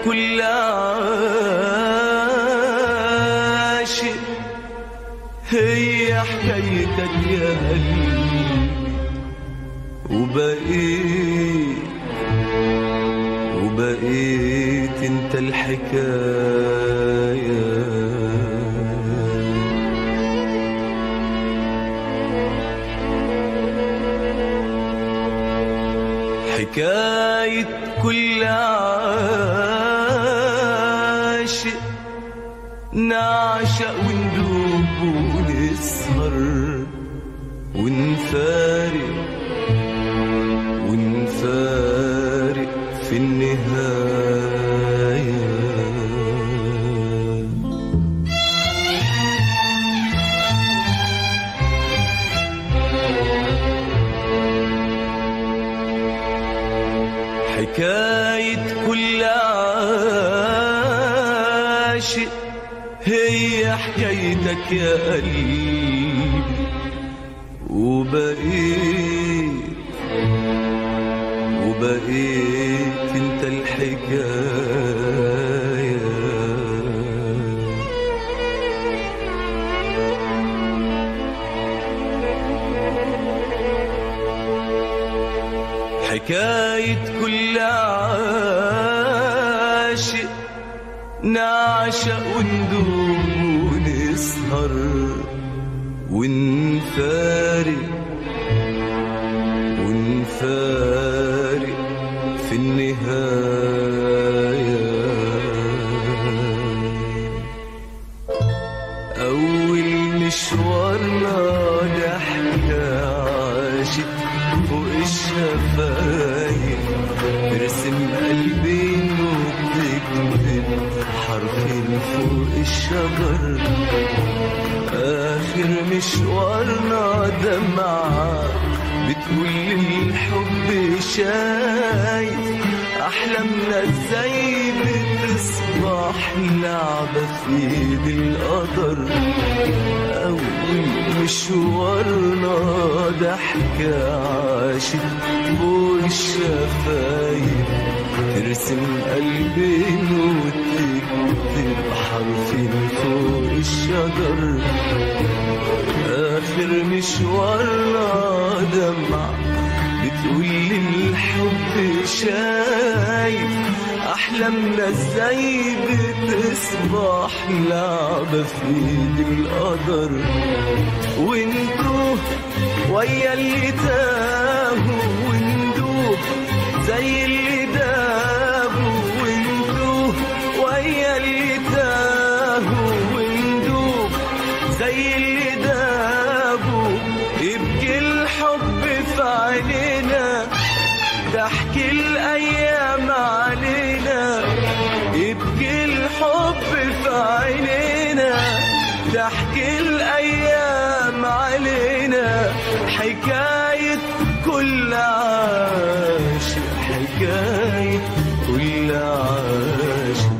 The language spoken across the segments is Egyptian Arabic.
كل عاشق هي حكايتك يا قلبي وبقيت وبقيت انت الحكايه حكاية كل عاشق نعشق وندوب ونسهر ونفارق ونفارق في النهاية حكاية كل عاشق هي حكايتك يا قلبي وبقيت وبقيت انت الحكايه حكاية كل عاشق نعشق وندوب ونسهر ونفارق ونفارق في النهاية أول مشوارنا ضحكة عاشت فوق الشفايف ترسم قلبين وتكتب حرفين فوق الشجر آخر مشوارنا دمعة بتقول الحب شايف أحلامنا ازاي بتصبح لعبة في ايد القدر أول مشوارنا ضحكة عاشت فوق الشفايف ترسم قلبين وتكتب حرفين فوق الشجر آخر مشوارنا دمع بتقول الحب شايف أحلامنا ازاي بتصبح لعبة في ايد القدر وانتو ويا اللي تاهوا وندوب زي اللي دابوا وانتو ويا اللي تاهوا وندوب زي اللي دابوا يبكي الحب في عينينا تحكي الأيام علينا يبكي الحب في عينينا تحكي الأيام علينا حكاية كل عاشق حكاية كل عاشق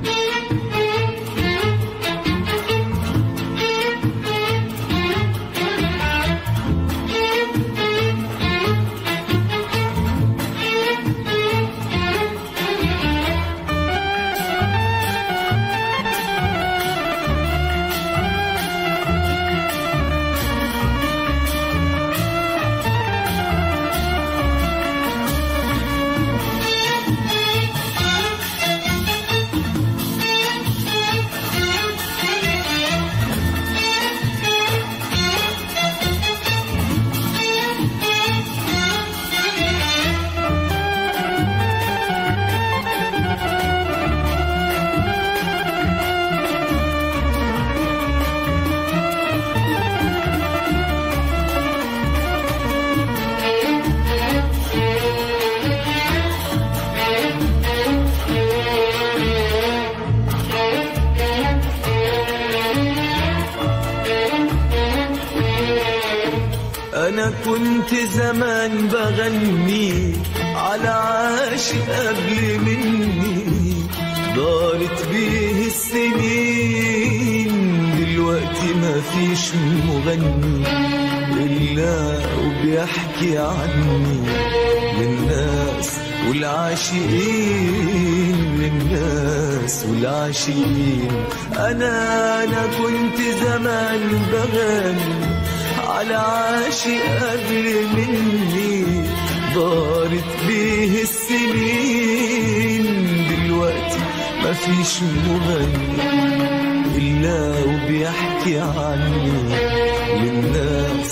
أنا كنت زمان بغني على عاشق قبل مني دارت بيه السنين دلوقتي ما فيش مغني إلا وبيحكي عني للناس والعاشقين للناس والعاشقين أنا أنا كنت زمان بغني على عاشق قبل مني دارت بيه السنين دلوقتي مفيش مغني إلا وبيحكي عني للناس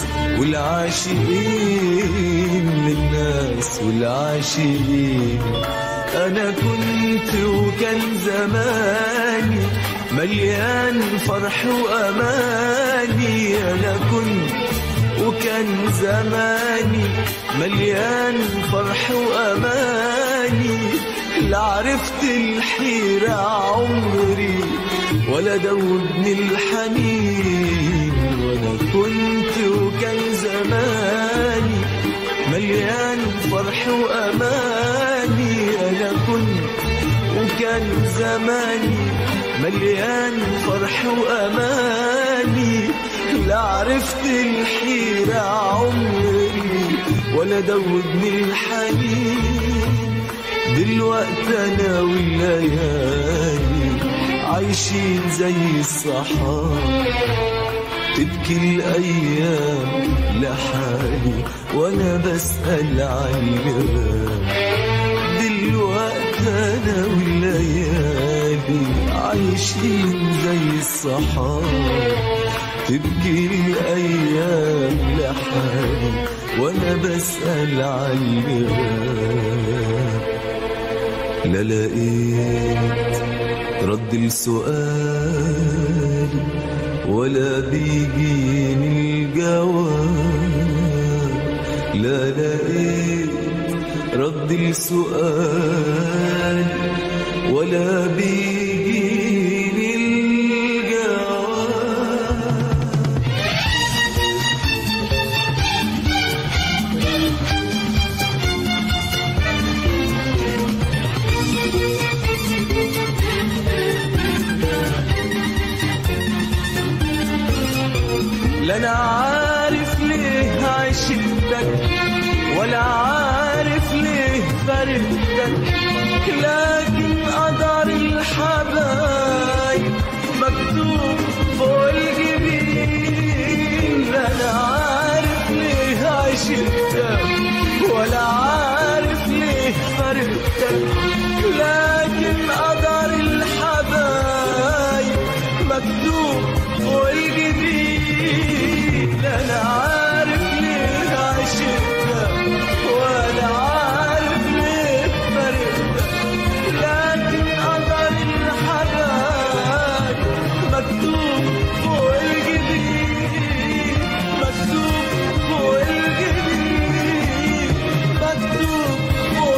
والعاشقين للناس والعاشقين أنا كنت وكان زماني مليان فرح وأماني أنا كنت وكان زماني مليان فرح وأماني لا عرفت الحيرة عمري ولا دوبني الحنين وانا كنت وكان زماني مليان فرح واماني انا كنت وكان زماني مليان فرح واماني لا عرفت الحيرة عمري ولا دوبني الحنين دلوقتي انا والليالي عايشين زي الصحاب تبكي الايام لحالي وانا بسال عن الغاب دلوقتي انا والليالي عايشين زي الصحاب تبكي الايام لحالي وانا بسال عن الغاب لا لقيت رد السؤال ولا بيجيني الجواب لا لقيت رد السؤال ولا بيجيني الجواب لا انا عارف ليه عشقتك ولا عارف ليه فرقتك لكن قدر الحبايب مكتوب فوق الجبين لا انا عارف ليه عشقتك ولا عارف ليه فرقتك لكن قدر الحبايب مكتوب فوق الجبين لا انا عارف ليه عشقتك ولا عارف ليه فرقتك لكن قدر الحبايب مكتوب فوق الجبين مكتوب فوق الجبين مكتوب فوق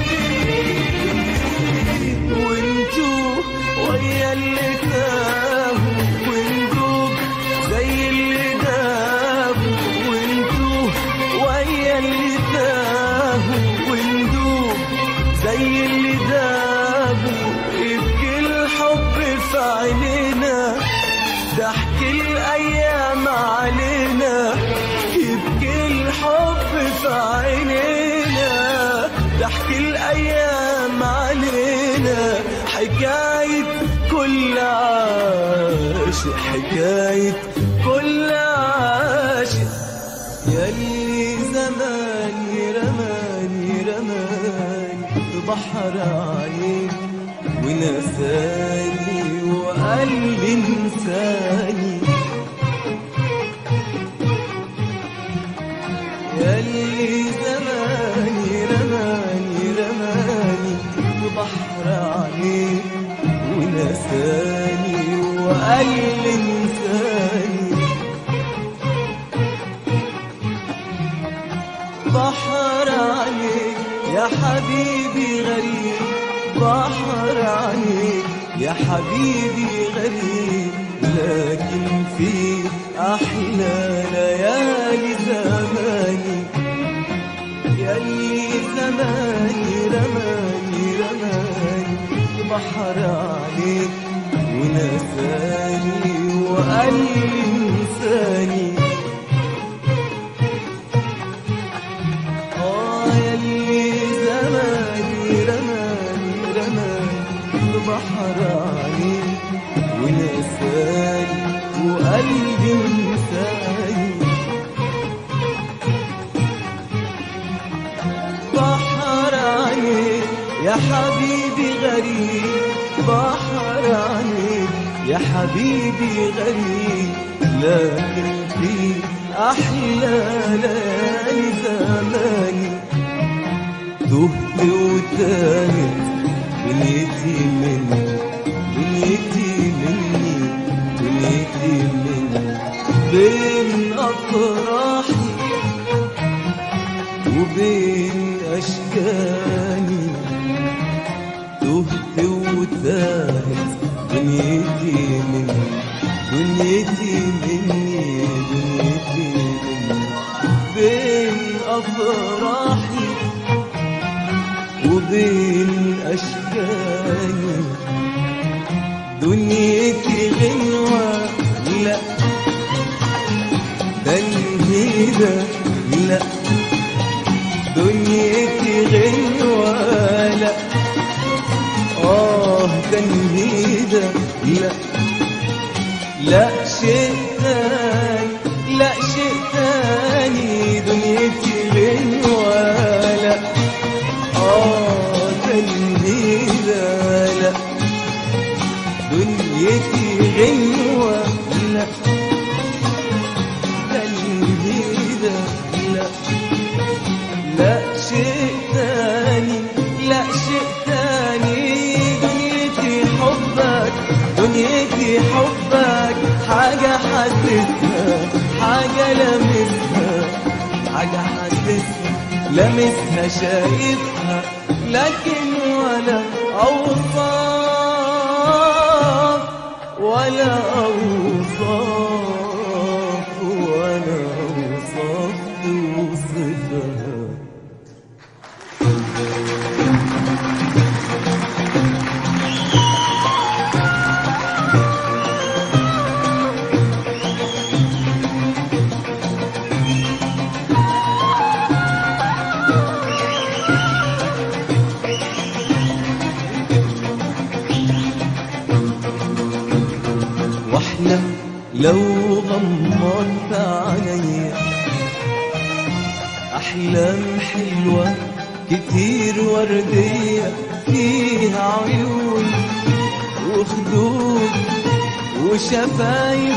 الجبين وانتو ويا اللي تاهوا وندوب زي اللي دابوا وانتو ويا اللي تاهوا وندوب زي اللي دابوا يبكي الحب في عينينا ضحك الايام علينا يبكي الحب في عينينا ضحك الايام علينا حكايه كل عاشق حكايه كل عاشق يلي زماني رماني رماني في بحر عينيك ونساني وقال لي انساني يلي زماني رماني رماني في بحر عينيك ونساني وقال لي انساني بحر عليك يا حبيبي غريب بحر عليك يا حبيبي غريب لكن في أحلى ليالي زماني يلي زماني رماني رماني بحر عليك ونساني وقال لي انساني آه يلي زمان ونساني وقلبي انساني بحر عليك يا حبيبي غريب بحر عليك يا حبيبي غريب لكن في أحلى ليالي زماني تهت وتاهت دنيتي مني دنيتي مني دنيتي مني بين أفراحي وبين أشكاني تهت وتاهت دنيتي مني دنيتي مني دنيتي مني بين أفراحي وبين أشكاني دنيتي غنوة لا تنهيدة لا دنيتي غنوة لا آه تنهيدة لا لا شيء تاني لا شيء تاني دنيتي غنوة لا آه تنهيدة لا دنيتي غنوة لا تنهيدة لا لا شيء تاني لا شيء تاني دنيتي حبك دنيتي حبك حاجة حسيتها حاجة لمسها حاجة حسيتها لمسها شايفها لكن ولا أوصاف ولا أوصاف ولا أوصاف توصفها واحلم لو غمضت عينيا احلام حلوه كتير ورديه فيها عيون وخدود وشفايف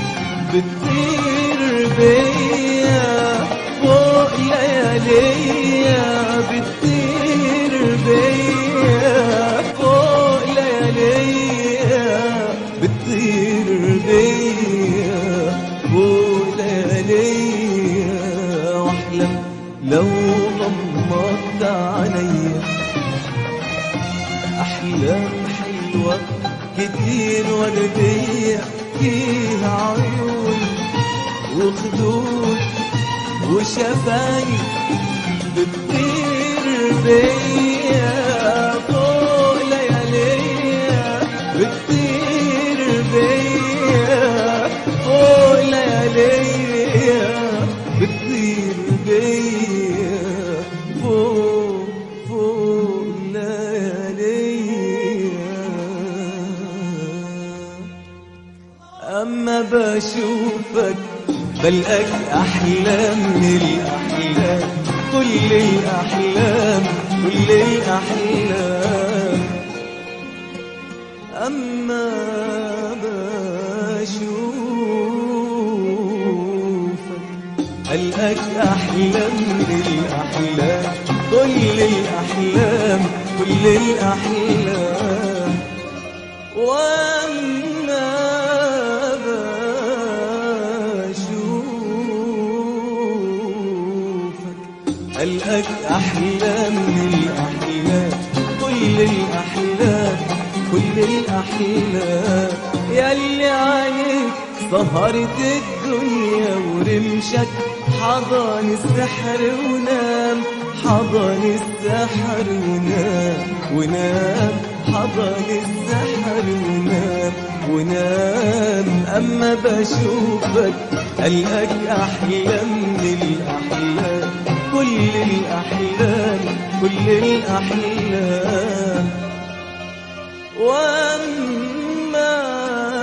بتطير بيا فوق لياليا بتطير بيا فوق لياليا بتطير بيا فوق لياليا واحلم لو غمضت عينيا احلام حلوه كتير ورديه فيها عيون وخدود وشفايف بتطير بيا فوق لياليا بتطير بيا فوق لياليا بتطير بيا فوق فوق لياليا أما بشوفك بلقاك أحلام من الأحلام كل الأحلام كل الأحلام أما بشوفك بلقاك أحلام من الأحلام كل الأحلام كل الأحلام وأما بشوفك ألقاك أحلام من الأحلام كل الأحلام كل الأحلام ياللي عليك سهرت الدنيا ورمشك حضن السحر ونام حضن السحر ونام ونام حضن السحر ونام ونام أما بشوفك ألقاك أحلام من الأحلام كل الأحلام كل الأحلام وأما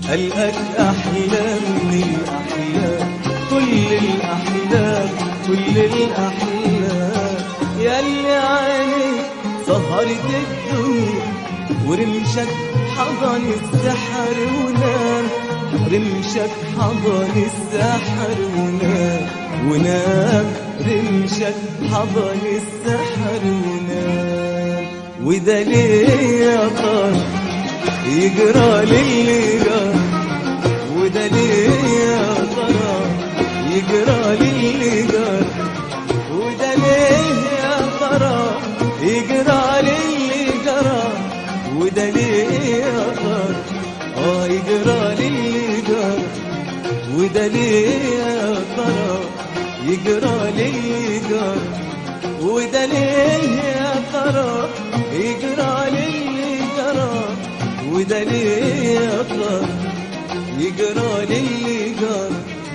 ألقاك أحلى من الأحلام كل الأحلام كل الأحلام ياللي عينيك سهرت الدنيا ورمشك حضن السحر ونام رمشك حضن السحر ونام ونام رمشك حضن السحر ونام وده ليه يا طارق يجرى للي جرى وده ليه يا ترى يجرى للي جرى وده ليه يا ترى يجرى للي جرى وده ليه يا ترى اه يجرى للي جرى وده ليه يا ترى يجرى للي جرى وده ليه يا ترى يجرى للي جرى وده ليه يا ترى يجرى للي جرى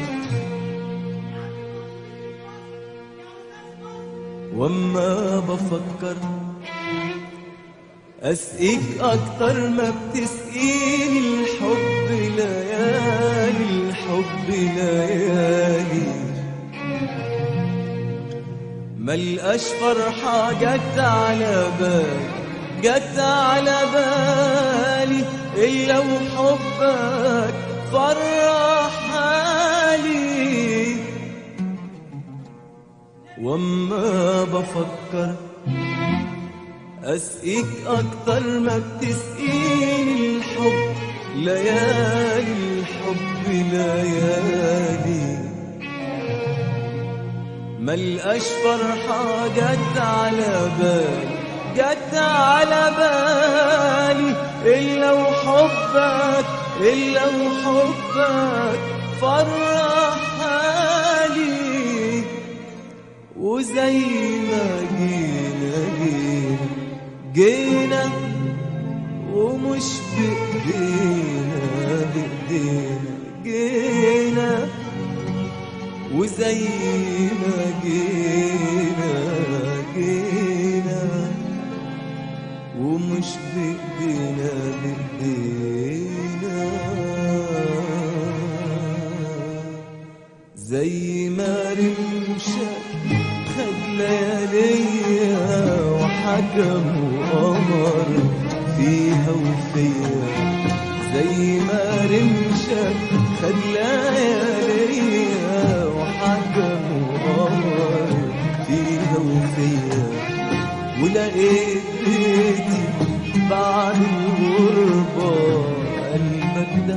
واما بفكر اسقيك اكتر ما بتسقيني الحب ليالي الحب ليالي ملقاش فرحة جت على بالي جت على بالي إلا وحبك فرح حالي واما بفكر اسقيك اكتر ما بتسقيني الحب ليالي الحب ليالي ملقاش فرحة جت على بالي جت على بالي إلا وحبك إلا وحبك فرح حالي وزي ما جينا جينا جينا ومش بإيدينا بإيدينا جينا وزي ما جينا جينا ومش بإيدينا بإيدينا زي ما رمشك خد لياليا وحكم وقمر فيها وفيا زي ما رمشك خد لياليا وحكم وقمر فيها وفيا ولقيت بيتي بعد الغربة قلبك ده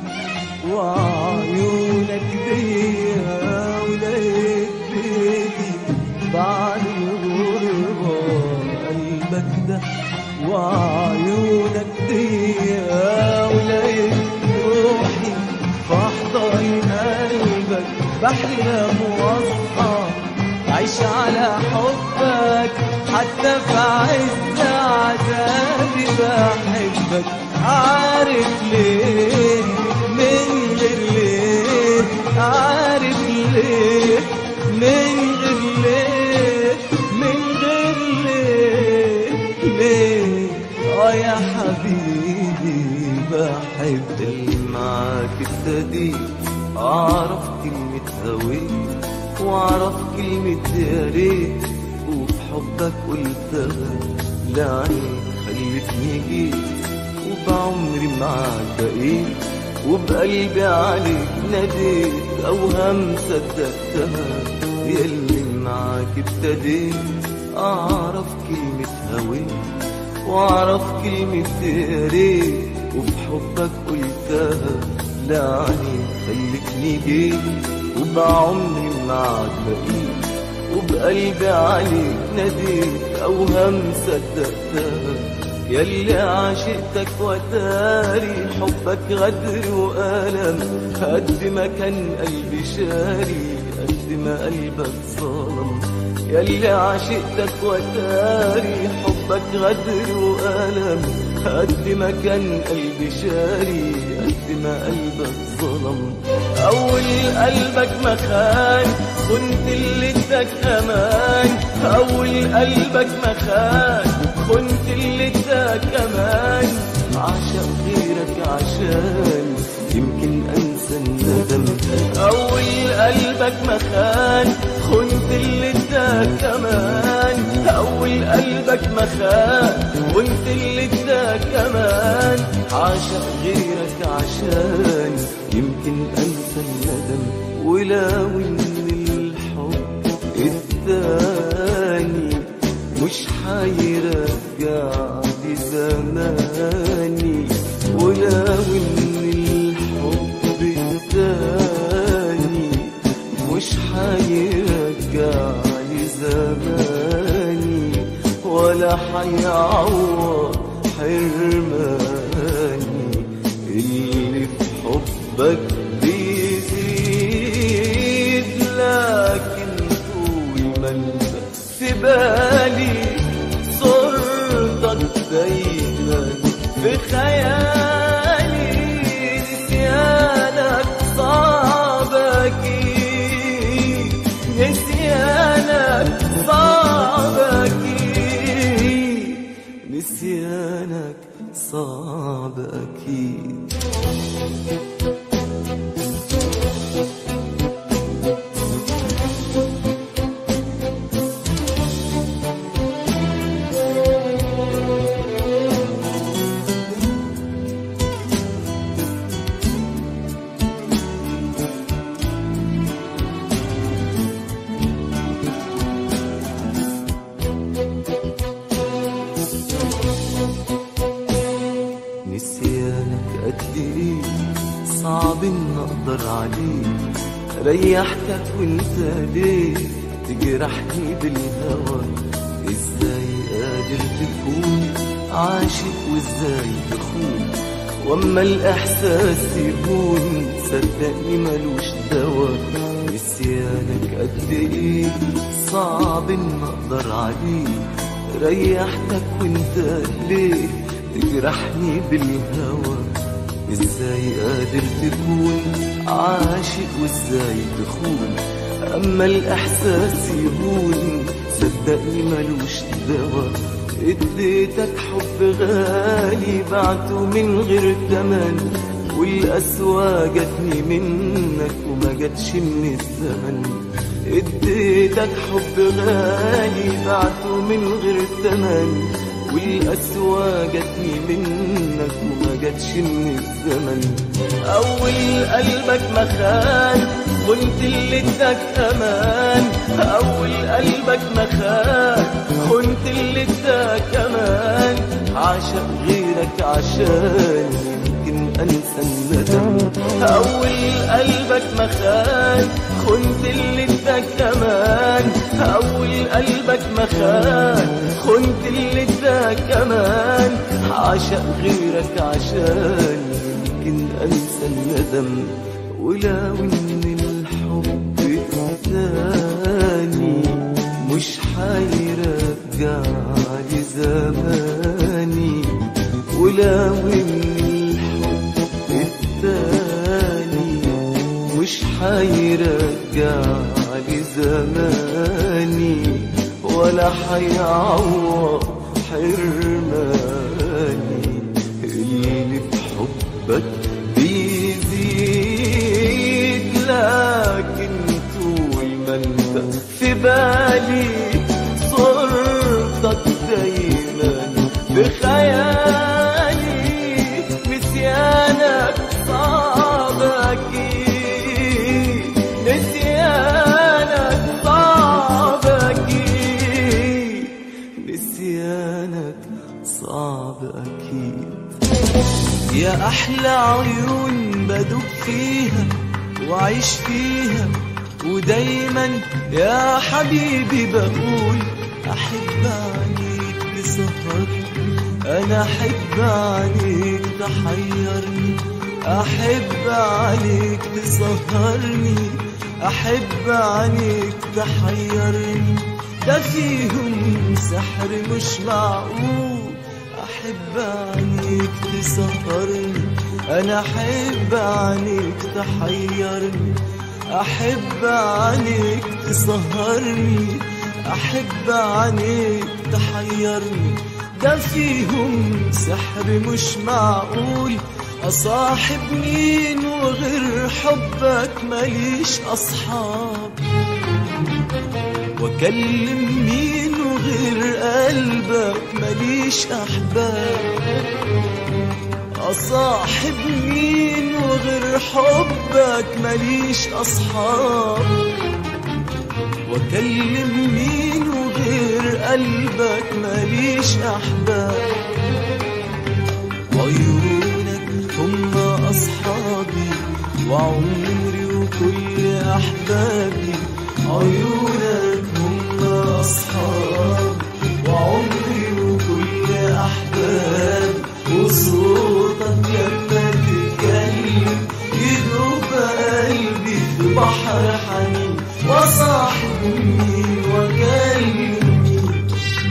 وعيونك ديا ولقيت بيتي بعد الغربة قلبك ده وعيونك ديا ولقيت روحي في أحضان قلبك بحلم واصحى عيش على حبك حتى في عز عذابي بحبك عارف ليه من غير ليه عارف ليه من غير ليه من غير ليه ليه اه يا حبيبي بحب معاك ابتديت اعرف كلمة هويت واعرف كلمة يا ريت وفي حبك قلتها لعنيك خلتني جيت وبعمري معاك بقيت وبقلبي عليك ناديت اوهام صدقتها ياللي معاك ابتديت اعرف كلمة هويت واعرف كلمة يا ريت وفي حبك قلتها لعني خلتني جيت وبعمري معاك بقيت وبقلبي عليك ناديت اوهام صدقتها ياللي عاشقتك وتاري حبك غدر وألم قد ما كان قلبي شاري قد ما قلبك ظلم ياللي عاشقتك وتاري حبك غدر وألم قد ما كان قلبي شاري قد ما قلبك ظلم أول قلبك ما خان كنت اللي اداك أمان أول قلبك ما خان كنت اللي اداك أمان عشق غيرك عشان يمكن انسى الندم اول قلبك مخان خنت اللي اداك كمان اول قلبك مخان وانت اللي اداك كمان عاشق غيرك عشان يمكن انسى الندم ولو ان الحب التاني مش حيرجع لي زماني ولو ان الحب التاني مش حيرجع لي زماني ولا حيعوض حرماني اللي في حبك بيزيد لكن طول ما انت في بالي صورتك دايما في خيالي نسيانك صعب اكيد نسيانك صعب اكيد نسيانك صعب اكيد نسيانك قد ايه صعب ان اقدر عليك ريحتك وانت ليه تجرحني بالهوى ازاي قادر تكون عاشق وازاي تخون واما الاحساس يهون صدقني ملوش دوا نسيانك قد ايه صعب ان اقدر عليك ريحتك وانت ليه تجرحني بالهوى ازاي قادر تكون عاشق وازاي تخون اما الاحساس يهون صدقني ملوش دوا اديتك حب غالي بعته من غير تمن والقسوة جاتني منك وما جاتش من الزمن اديتك حب غالي بعته من غير تمن والقسوة جاتني منك وما جاتش من الزمن أول قلبك مخان كنت اللي اداك أمان أول قلبك مخان كنت اللي اداك أمان عاشق غيرك عشان يمكن أنسى الندم أول قلبك مخان كنت اللي اداك أمان أول قلبك مخان كنت اللي اداك كمان عاشق غيرك عشان يمكن انسى الندم ولو ان الحب الثاني مش حيرجع لي زماني ولو ان الحب الثاني مش حيرجع لي زماني ولا حيعوض حرماني اللي في حبك بيزيد لكن طول ما انت في بالي صورتك دايما بخيالي نسيانك صعب اكيد نسيانك صعب اكيد نسيانك صعب اكيد يا احلى عيون بدوب فيها وعيش فيها ودايما يا حبيبي بقول احب عليك تسهرني انا احب عليك تحيرني احب عليك تسهرني احب عليك تحيرني ده فيهم سحر مش معقول احب عليك تسهرني انا احب عليك تحيرني احب عليك تسهرني احب عليك تحيرني ده فيهم سحر مش معقول أصاحب مين وغير حبك ماليش أصحاب وأكلم مين وغير قلبك ماليش أحباب أصاحب مين وغير حبك ماليش أصحاب وأكلم مين وغير قلبك ماليش أحباب عيونك هم أصحابي وعمري وكل أحبابي عيونك هم أصحابي وعمري وكل أحبابي وصوتك لما تتكلم يدوب قلبي في بحر حنين وصاحب مين وكلم مين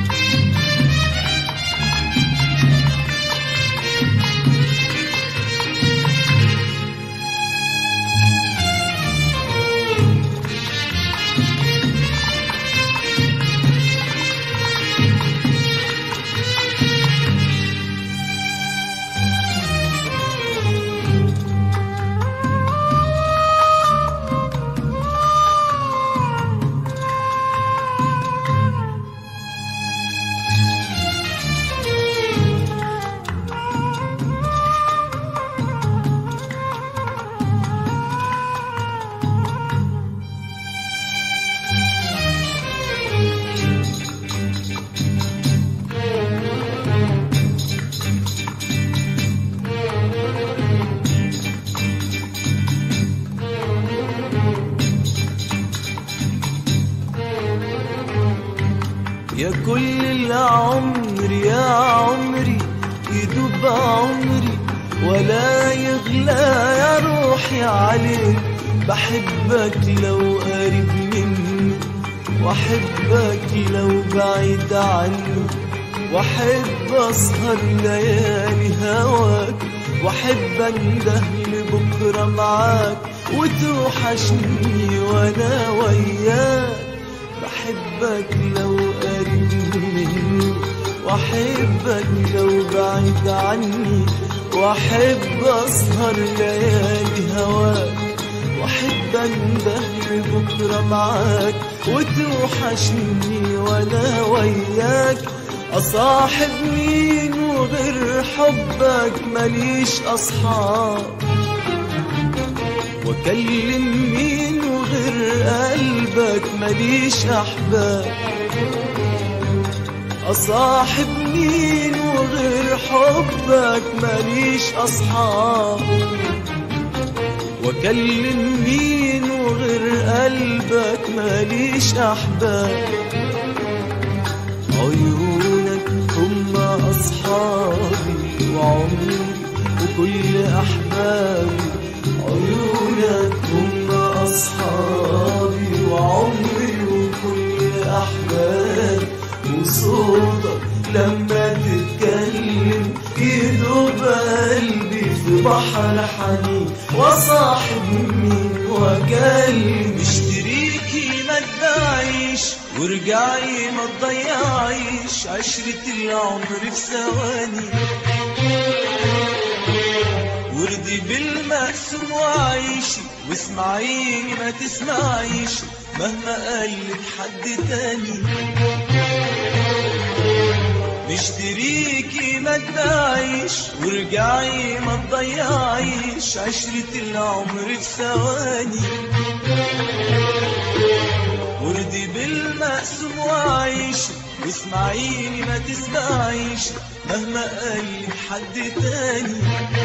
يا كل العمر يا عمري يدوب عمري ولا يغلى يا روحي عليك بحبك لو قريب مني واحبك لو بعيد عني واحب اسهر ليالي هواك واحب انده لبكره معاك وتوحشني وانا وياك بحبك لو قريب مني واحبك لو بعيد عني واحب اسهر ليالي هواك واحب انده لبكره معاك وتوحشني وانا وياك اصاحب مين وغير حبك ماليش اصحاب واكلم مين وغير قلبك ماليش احباب اصاحب مين وغير حبك ماليش اصحاب واكلم مين وغير قلبك ماليش احباب عيونك هم اصحابي وعمري وكل احبابي عيونك هم أصحابي وعمري وكل أحبابي وصوتك لما تتكلم يدوب قلبي في بحر حنين وصاحب مين وكلم اشتريكي ما تباعيش وارجعي ما تضيعيش عشرة العمر في ثواني وردي بالمقسوم وعيشي واسمعيني ما تسمعيش مهما قالك حد تاني مشتريكي ما تباعيش وارجعي ما تضيعيش عشرة العمر في ثواني وردي بالمقسوم وعيش واسمعيني ما تسمعيش مهما قالك حد تاني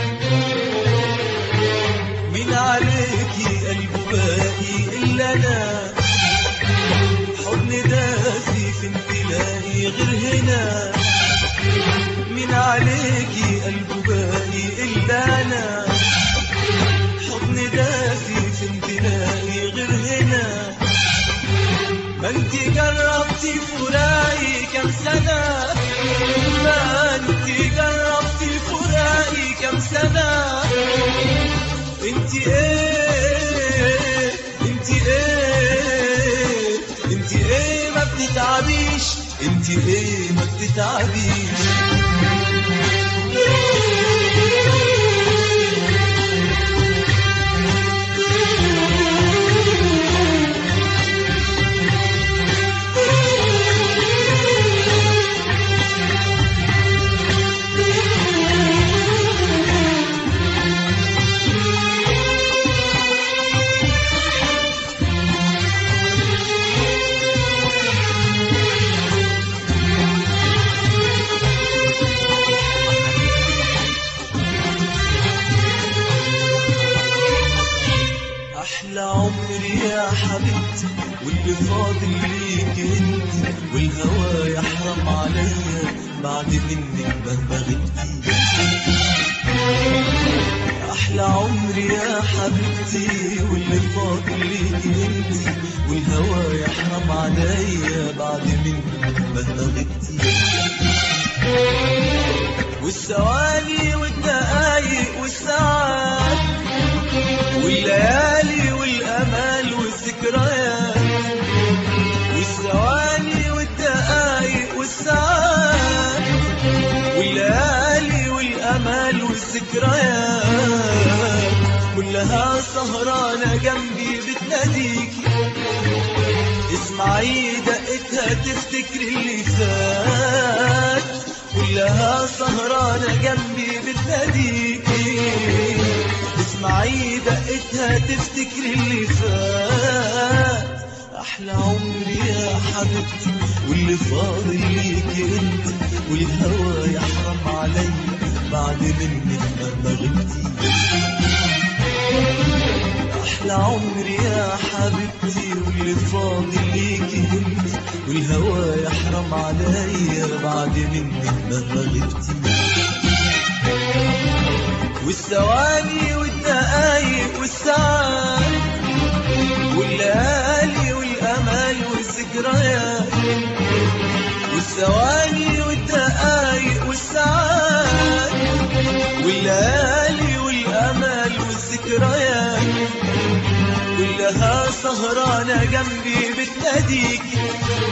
مين عليكي قلبه باقي الا انا حضن دافي في انتلاقي غير هنا مين عليكي قلبه باقي الا انا حضن دافي في انتلاقي غير هنا ما انت جربتي فراقي كم سنة ما انت جربتي فراقي كم سنة انت ايه انت ايه انت ايه ما بتتعبيش انت ايه ما بتتعبيش حبيبتي واللي فاضل ليك انت والهوى يحرم عليا بعد منك مهما غبتي احلى عمري يا حبيبتي واللي فاضل ليك انت والهوى يحرم عليا بعد منك مهما غبتي والثواني والدقايق والساعات والليالي والامال والذكريات والثواني والدقايق والساعات والليالي والامال والذكريات كلها سهرانه جنبي بتناديكي اسمعي دقتها تفتكري اللي فات كلها سهرانة جنبي بتناديكي اسمعي دقتها تفتكري اللي فات أحلى عمري يا حبيبتي واللي فاضل ليكي انت والهوى يحرم عليا بعد منك مهما غبتي أحلى عمري يا حبيبتي واللي فاضل ليكي انت والهوى يحرم عليا بعد منك مهما غبتي والثواني والدقايق والساعات والليالي والامال والذكريات والثواني والدقايق والساعات والليالي والامال والذكريات كلها سهرانة جنبي بتناديكي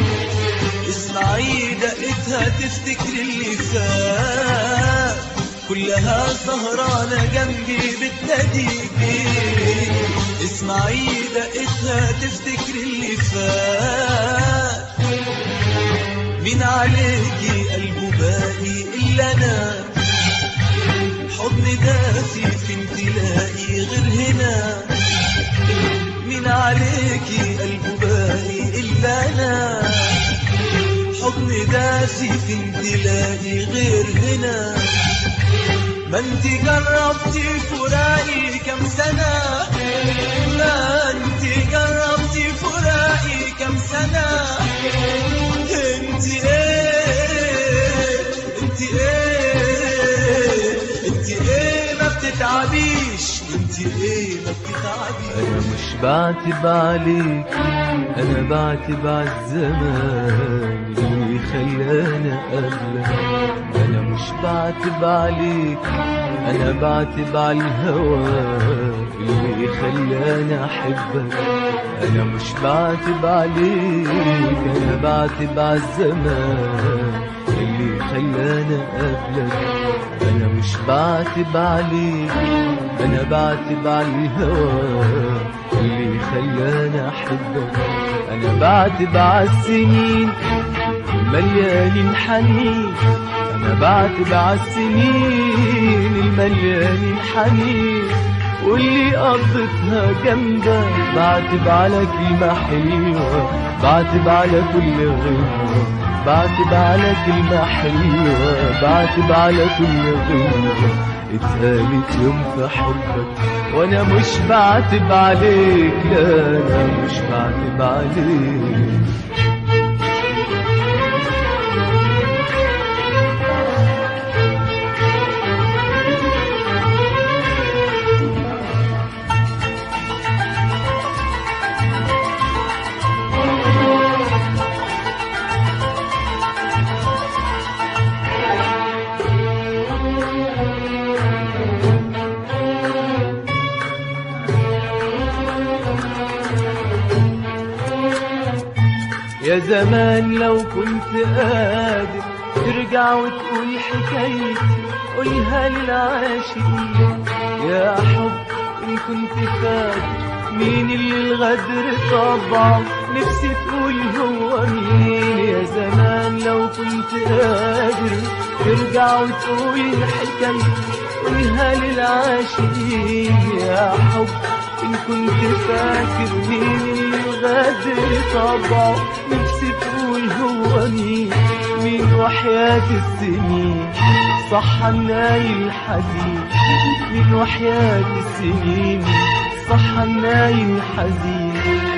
اسمعي دقتها تفتكري اللي فات كلها سهرانة جنبي بتناديكي اسمعي دقتها تفتكري اللي فات مين عليكي قلبه باقي إلا أنا حضن دافي في امتلائي غير هنا مين عليكي قلبه باقي إلا أنا حضن دافي في امتلائي غير هنا ما انت جربتي فراقي كم سنة ما انت جربتي فراقي كم سنة انت ايه انت ايه انت ايه ما بتتعبيش انت ايه ما بتتعبيش انا مش بعتب عليك انا بعتب عالزمان اللي خلانا قبلك انا مش بعتب عليك انا بعتب عالهوى اللي خلانا احبك انا مش بعتب عليك انا بعتب عالزمان اللي خلانا قبلك انا مش بعتب عليك انا بعتب على الهوى اللي خلاني احبك انا بعتب على السنين مليانين حنين انا بعتب على السنين المليانين حنين واللي قضيتها جنبك بعتب على كلمة حلوة بعتب على كل غنوة بعتب على كلمة حلوة بعتب على كل غنوة اتقالت يوم في حبك وانا مش بعتب عليك لا انا مش بعتب عليك يا زمان لو كنت قادر ترجع وتقول حكايتي قولها للعاشقين يا حب إن كنت فاكر مين اللي الغدر طبعه نفسي تقول هو مين يا زمان لو كنت قادر ترجع وتقول حكايتي قولها للعاشقين يا حب إن كنت فاكر مين اللي الغدر طبعه نفسي تقول هو مين مين وحياة السنين صح الناي الحزين مين وحياة السنين صح الناي الحزين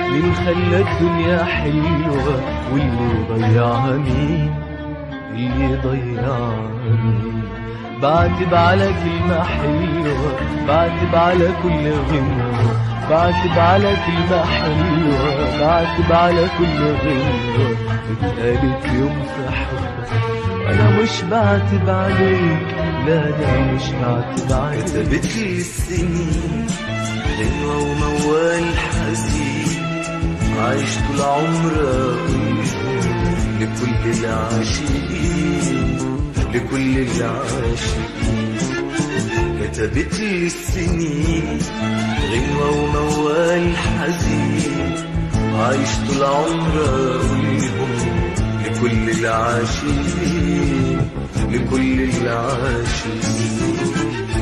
مين خلى الدنيا حلوة واللي ضيعها مين اللي ضيعها مين بعتب على كلمة حلوة بعتب على كل غنوة بعتب على كلمة حلوة بعتب على كل غنوة اتقالت يوم في حبك أنا مش بعتب عليك لا لا مش بعتب عليك كتبت لي السنين حلوة وموال حزين عايش طول عمري أقول لكل العاشقين لكل العاشقين كتبت لي السنين غنوة وموال حزين عايش طول عمري أقولهم لكل العاشقين لكل العاشقين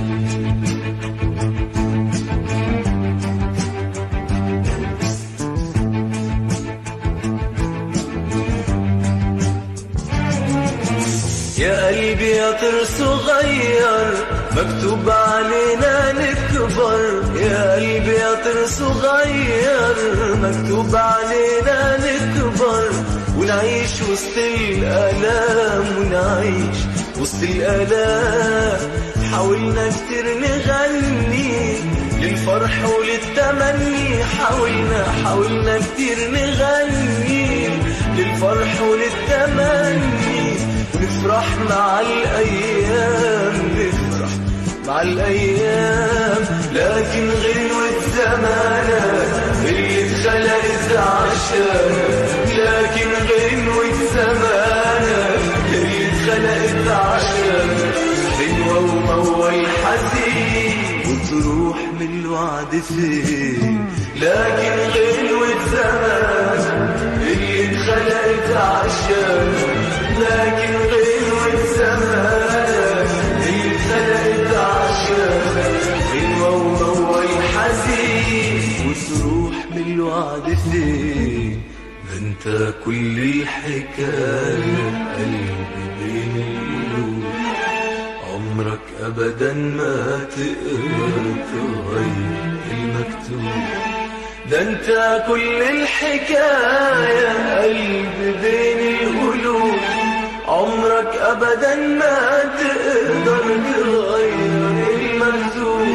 يا قلبي يا طير صغير مكتوب علينا نكبر يا قلبي يا طير صغير مكتوب علينا نكبر ونعيش وسط الآلام ونعيش وسط الآلام حاولنا كتير نغني للفرح وللتمني حاولنا حاولنا كتير نغني للفرح وللتمني نفرح مع الأيام نفرح مع الأيام لكن غنوة زمانك اللي اتخلقت عشانك لكن غنوة زمانك اللي اتخلقت عشانك غنوة وموال حزين وتروح من الوعد فين لكن غنوة زمانك اللي اتخلقت عشانك لكن غنوة زمانك اللي اتخلقت عشانك غنوة وموال حزين وتروح من الوعد فين ده انت كل الحكاية قلبي بين القلوب عمرك ابدا ما تقدر تغير المكتوب ده انت كل الحكاية قلب بين القلوب عمرك ابدا ما تقدر تغير المكتوب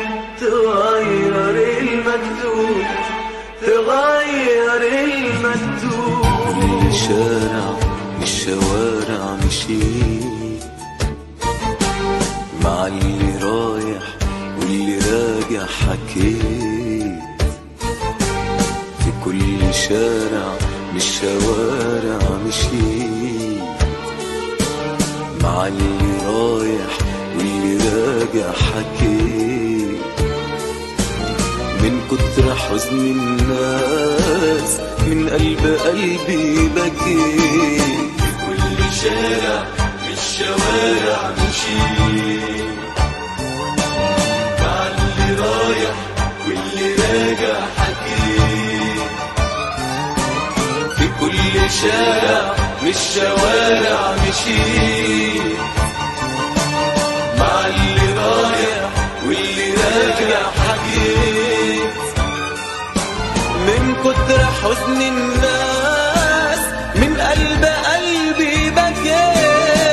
تغير المكتوب تغير المكتوب كل شارع من الشوارع مشيت مع اللي رايح واللي راجع حكيت في كل شارع من الشوارع مشيت مع اللي رايح واللي راجع حكيت من كتر حزن الناس من قلب قلبي بكيت في كل شارع من الشوارع مشيت مع اللي رايح واللي راجع حكيت في كل شارع من الشوارع مشيت مع اللي رايح واللي راجع حكيت من كتر حزن الناس من قلب قلبي بكيت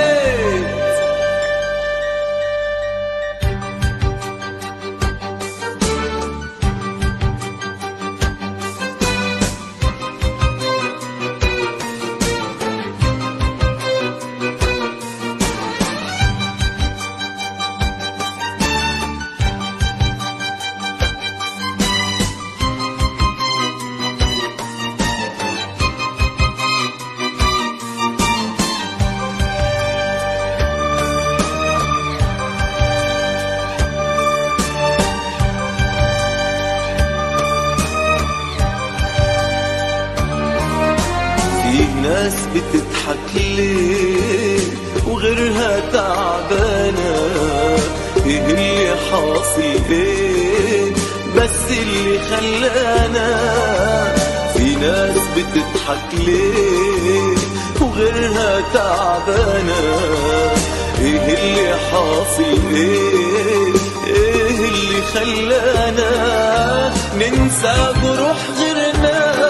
في ناس بتضحك ليه وغيرها تعبانة ايه اللي حاصل ايه بس اللي خلانا في ناس بتضحك ليه وغيرها تعبانة ايه اللي حاصل ايه ايه اللي خلانا ننسى جروح غيرنا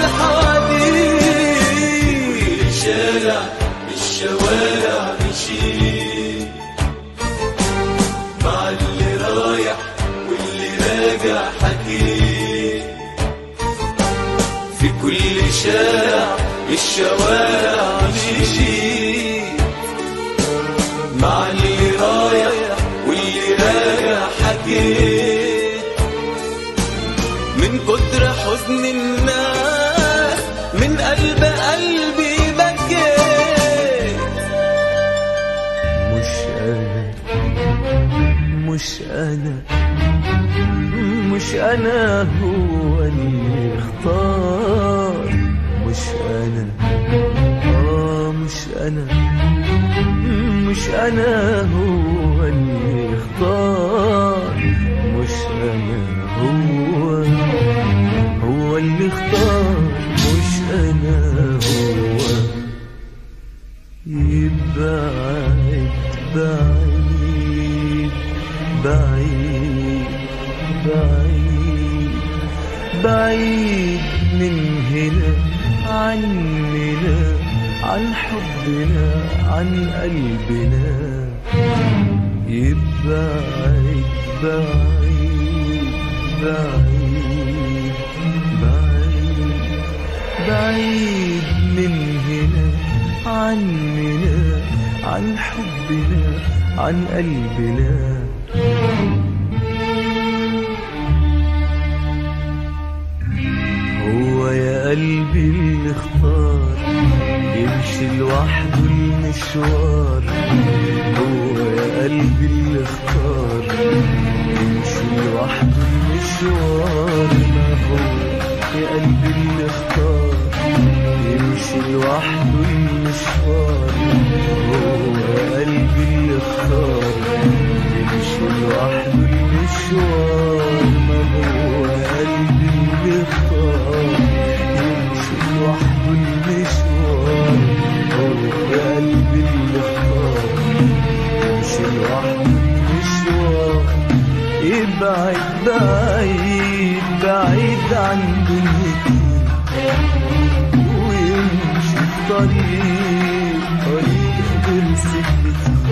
حواديت شارع الشوارع مشيت مع اللي رايح واللي راجع حكيت في كل شارع الشوارع مشيت مع اللي رايح واللي راجع حكيت من كتر حزن الناس من قلب قلبي بكيت مش أنا مش أنا مش أنا هو اللي اختار مش أنا آه مش أنا مش أنا هو اللي اختار مش أنا هو هو اللي اختار مش أنا هو يبعد بعيد بعيد بعيد بعيد من هنا عننا عن حبنا عن قلبنا يبعد بعيد بعيد بعيد بعيد من هنا عننا عن حبنا عن قلبنا هو يا قلبي اللي اختار يمشي لوحده المشوار هو يا قلبي اللي اختار يمشي لوحده المشوار ما هو يا قلبي اللي اختار يمشي لوحده المشوار هو يا قلبي اللي اختار يمشي لوحده المشوار ما هو يا قلبي اللي اختار يمشي لوحده المشوار هو يا قلبي اللي اختار يمشي لوحده المشوار يبعد بعيد بعيد عن دنيتي ويمشي في طريق طريق غير سكتي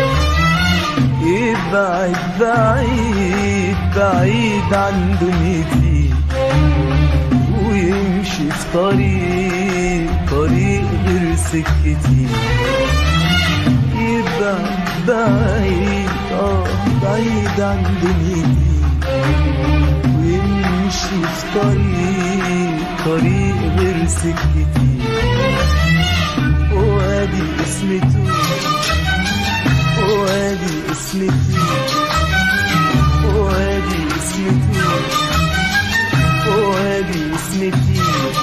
يبعد بعيد بعيد عن دنيتي ويمشي في طريق طريق غير سكتي يبعد بعيد اه بعيد عن دنيتي ويمشي في طريق طريق غير سكتي وادي اسمته وادي اسمتي وادي اسمتي وادي اسمتي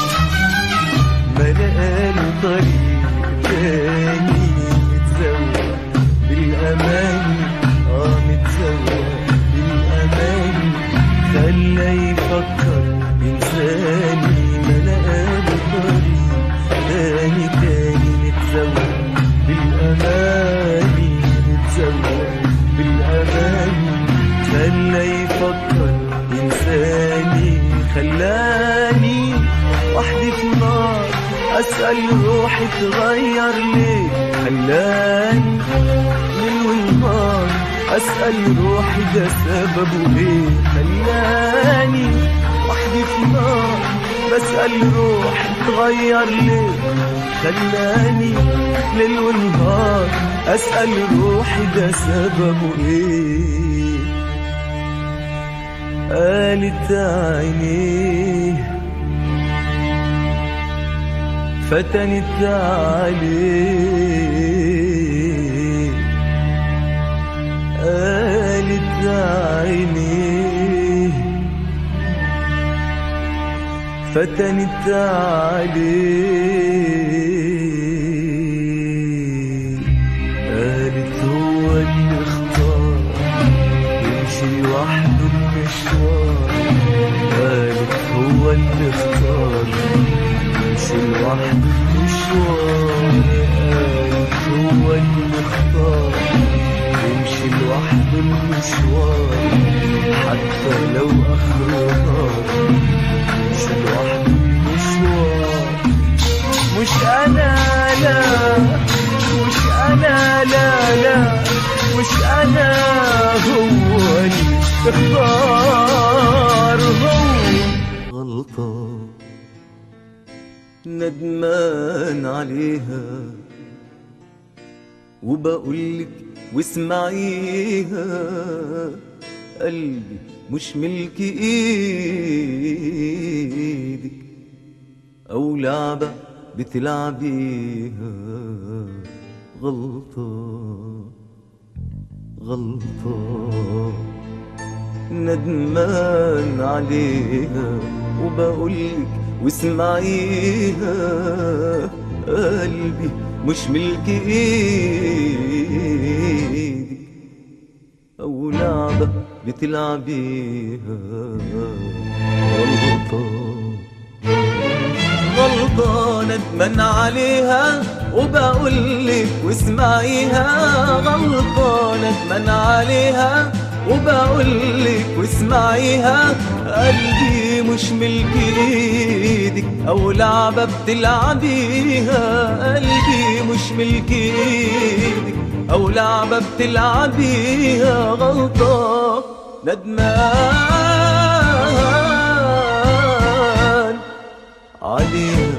ملقاله طريق تاني متزوق بالأمان اه متزوق بالأمان خلى يفكر إنساني ملقاله طريق تاني تاني متزوق بالأماني متزوق بالأماني خلى يفكر إنساني خلاني وحدي في نار أسأل روحي تغير ليه خلاني ليل ونهار أسأل روحي ده سببه إيه خلاني وحدي في نار بسأل روحي تغير ليه خلاني ليل ونهار أسأل روحي ده سببه إيه قالت عينيه فتنت عليه قالت عينيه فتنت عليه قالت هو اللي اختار يمشي لوحده المشوار قالت هو اللي اختار يمشي لوحده المشوار قالت هو اللي اختار يمشي لوحده المشوار حتى لو اخره نار يمشي لوحده المشوار مش انا لا مش انا لا لا مش انا هو اللي اختار هو غلطان ندمان عليها وبقولك واسمعيها قلبي مش ملك ايدك او لعبة بتلعبيها غلطة غلطة ندمان عليها وبقولك واسمعيها قلبي مش ملك ايدك او لعبة بتلعبيها غلطة غلطة ندمان عليها وبقولك واسمعيها غلطة ندمان عليها وبقولك واسمعيها قلبي مش ملك ايدك او لعبة بتلعبيها قلبي مش ملك ايدك او لعبة بتلعبيها غلطة ندمان عليها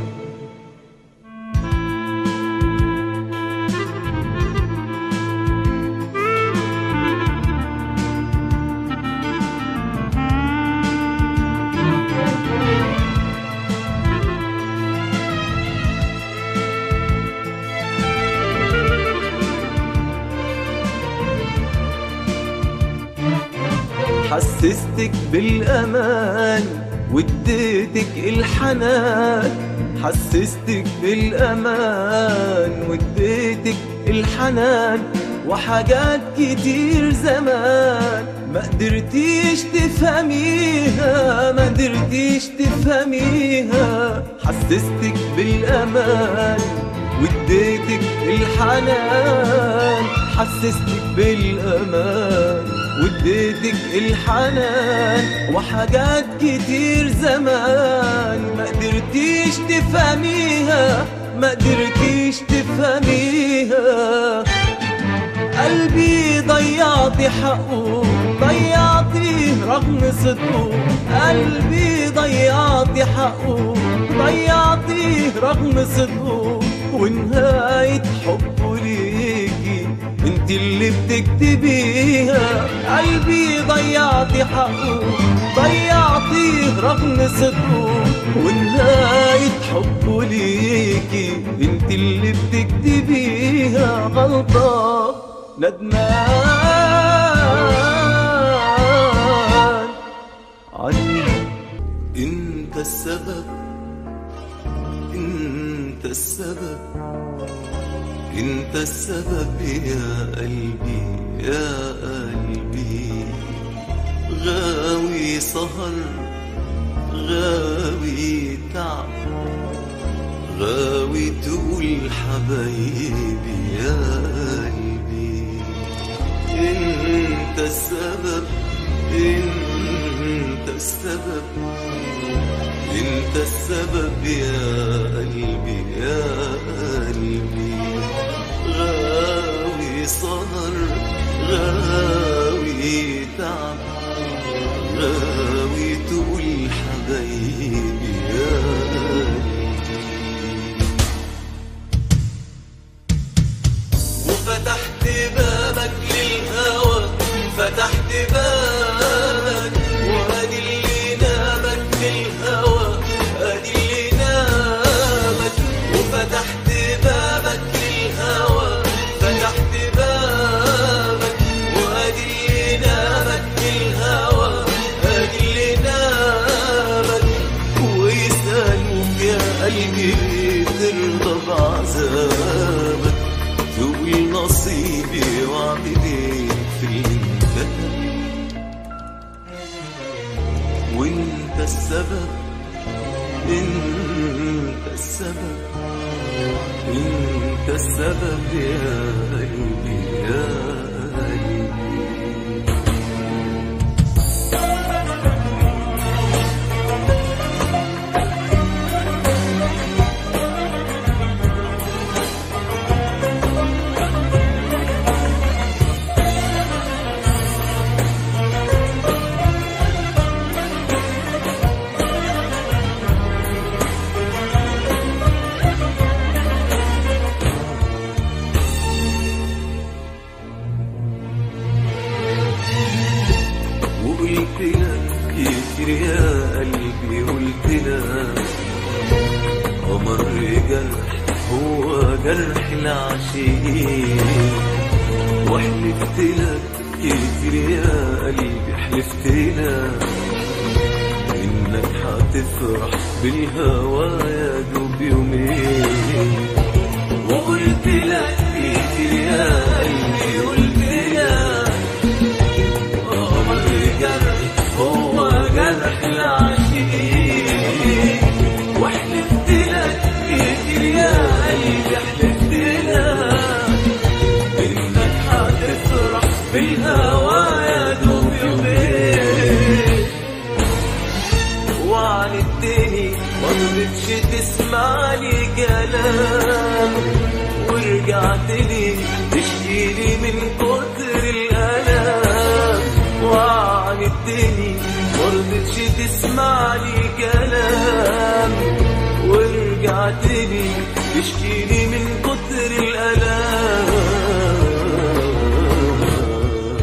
حسستك بالأمان واديتك الحنان حسستك بالأمان واديتك الحنان وحاجات كتير زمان ما قدرتيش تفهميها ما قدرتيش تفهميها حسستك بالأمان واديتك الحنان حسستك بالأمان واديتك الحنان وحاجات كتير زمان ما قدرتيش تفهميها ما قدرتيش تفهميها قلبي ضيعتي حقه ضيعتيه رغم صدقه قلبي ضيعتي حقه ضيعتيه رغم صدقه ونهاية حبه ليكي انت اللي بتكتبيها قلبي ضيعتي حقه ضيعتيه رغم صدقه ونهاية حبه ليكي انت اللي بتكتبيها غلطة ندمان عليها انت السبب انت السبب انت السبب يا قلبي يا قلبي غاوي سهر غاوي تعب غاوي تقول حبايبي يا قلبي انت السبب انت السبب انت السبب يا قلبي يا قلبي غاوي سهر غاوي تعب غاوي تقول حبايبي يا قلبي وفتحت بابك للهوى فتحت بابك وادي اللي نامك للهوى ادي اللي نامك وفتحت بابك للهوى فتحت بابك وادي اللي نامك للهوى ادي اللي نامك ويسألوك يا قلبي ترضى بعذابك تقول نصيبي واعملي في الانتهى وانت السبب انت السبب انت السبب يا قلبي يا قلبي هو جرح العاشقين وحلفت لك كتير يا قلبي حلفت لك انك هتفرح بالهوى يا دوب يومين وقلت لك كتير يا قلبي قلت لك هو الجرح هو جرح العاشقين وحلفت لك كتير يا قلبي حلفت لك انك هتفرح بالهوى يا دوب يومين وعندتني ما رضيتش تسمع لي كلام ورجعت لي تشكيلي من كتر الالام وعندتني ما رضيتش تسمع لي كلام ورجعت لي تشكيلي من كتر الالام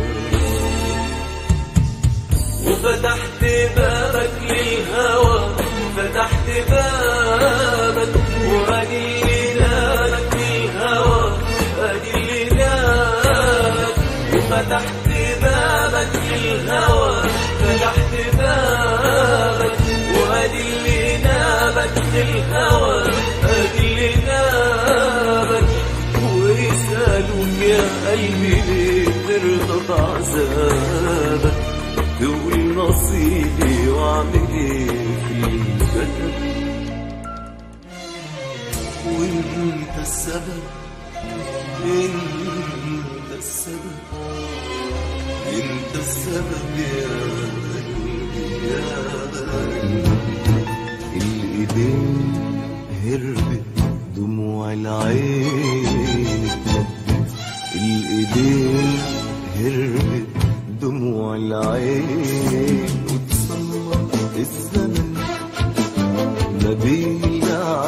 وفتحت بابك للهوى فتحت بابك وادي نامك للهوى ادي نامك وفتحت بابك للهوى فتحت بابك وادي نامك للهوى ادي نامك ويسألوك يا قلبي ليه ترضى بعذابك تقول نصيبي واعمل ايه في الكتب وانت السبب انت السبب انت السبب يا قلبي يا قلبي الايدين هربت دموع العين اتنبت الايدين هربت دموع العين وتصمر الزمن ما بين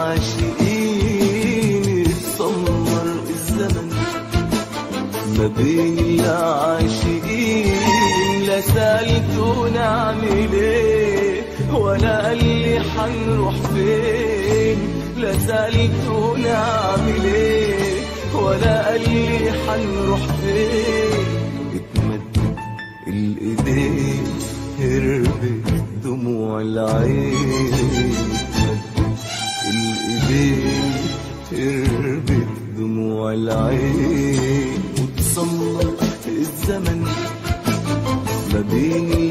العاشقين اتسمر الزمن ما بين العاشقين لا سألته نعمل ايه ولا قال لي حنروح فين لا سألته نعمل ايه ولا قال لي حنروح فين اتمدد الايدين هربت دموع العين اتمدد الايدين هربت دموع العين وتصمر الزمن ما بين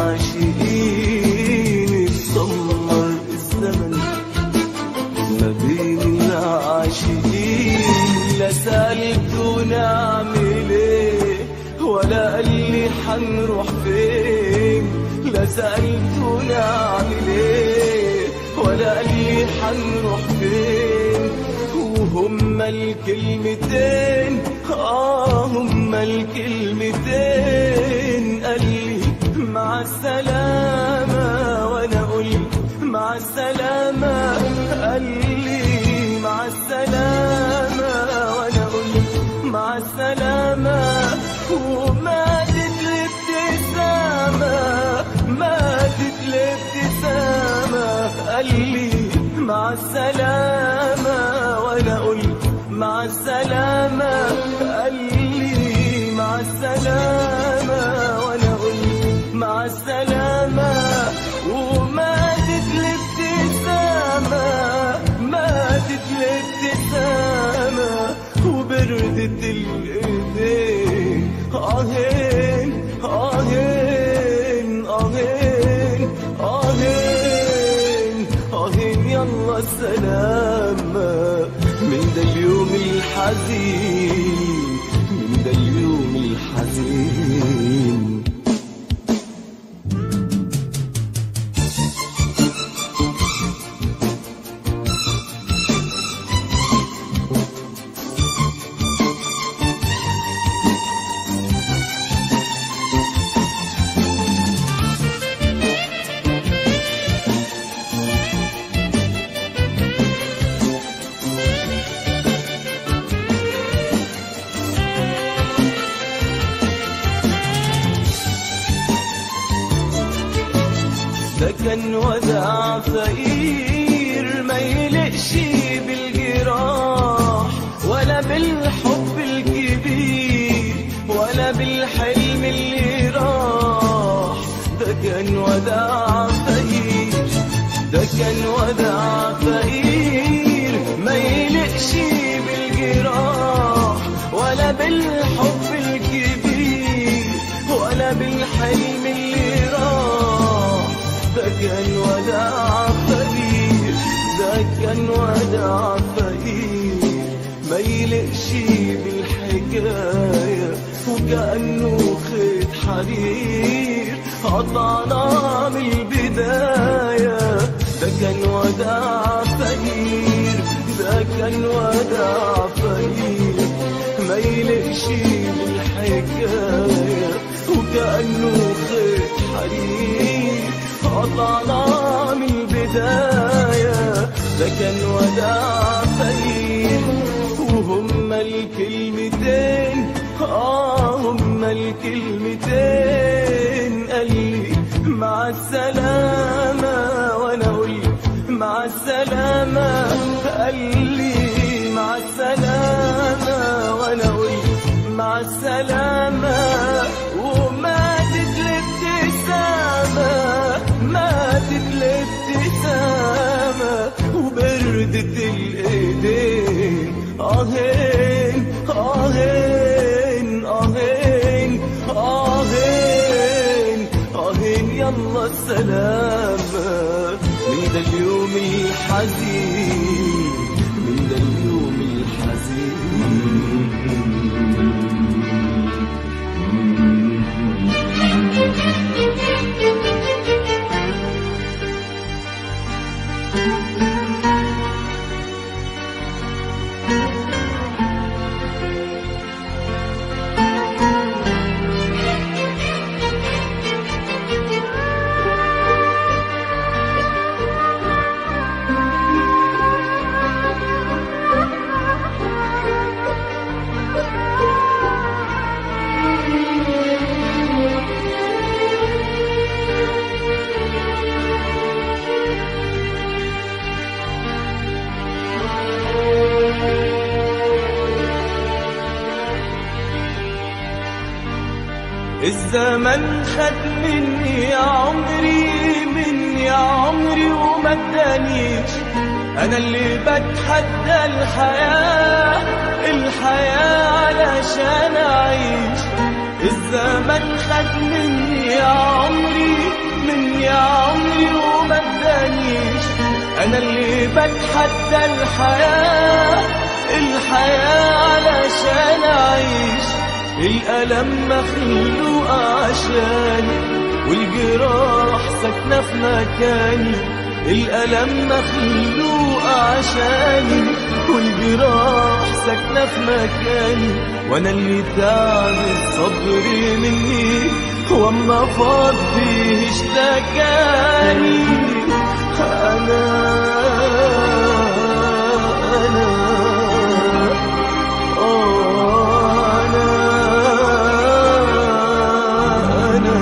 العاشقين تصمر الزمن ما بين العاشقين لا سألته نعمل ايه ولا قال لي حنروح فين لا سألته نعمل ايه ولا قال لي حنروح فين وهما الكلمتين اه هما الكلمتين قال لي مع السلامة وانا قلت مع السلامة قال لي مع السلامة وانا قلت مع السلامة وماتت الابتسامة ماتت الابتسامة قال لي مع السلامة وانا قلت مع السلامة قال لي مع السلامة وانا قلت مع السلامة وماتت الابتسامة ماتت الابتسامة وبردت الايدين اهين اهين اهين اهين اهين يلا السلامة من ده اليوم الحزين من ده اليوم الحزين ده كان وداع فقير ما يلقش بالجيران كان ودع فقير ما يلقش بالجراح ولا بالحب الكبير ولا بالحلم اللي راح ده كان ودع فقير ده كان ودع فقير ما يلقش بالحكاية وكأنه خيط حرير قطعنا من البداية ده كان وداع فقير ده كان وداع فقير ما يلقش بالحكاية وكأنه خيط حرير قطعنا من البداية ده كان وداع فقير وهما الكلمتين آه هما الكلمتين قال لي مع السلامة وأنا أقول مع السلامة قال لي مع السلامة وأنا أقول مع السلامة وماتت الابتسامة ماتت الابتسامة وبردت الإيدين آهين آهين آهين آهين آهين يلا السلامة من ده اليوم الحزين من ده اليوم الحزين الزمن خد مني يا عمري مني يا عمري وما ادانيش انا اللي بتحدى الحياة الحياة علشان اعيش الزمن خد مني يا عمري مني يا عمري وما ادانيش انا اللي بتحدى الحياة الحياة علشان اعيش الألم مخلوق عشاني والجراح ساكنة في مكاني الألم مخلوق عشاني والجراح ساكنة في مكاني وأنا اللي تعب الصبر مني وأما فضي اشتكاني أنا أنا آه أنا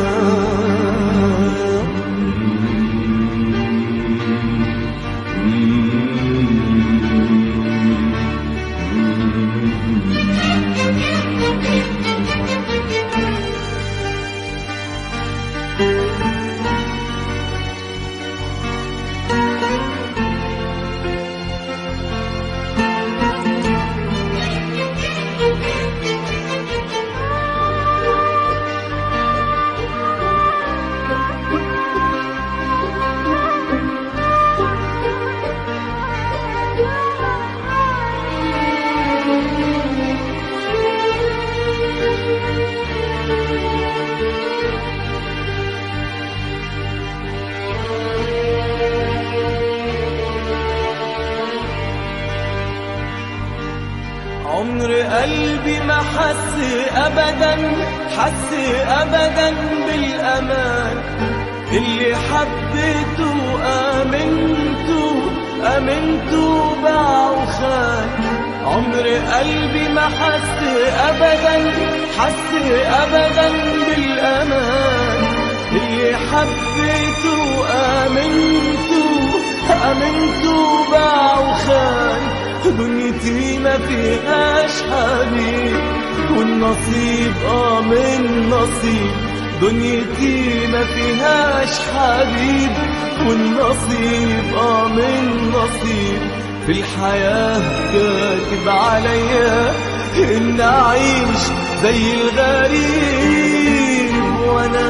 عمر قلبي ما حس ابدا حس ابدا بالامان اللي حبيته امنته امنته باع وخان عمر قلبي ما حس ابدا حس ابدا بالامان اللي حبيته امنته امنته باع وخان دنيتي ما فيهاش حبيب والنصيب اه من نصيب دنيتي ما فيهاش حبيب والنصيب اه من نصيب في الحياة كاتب عليا إن أعيش زي الغريب وأنا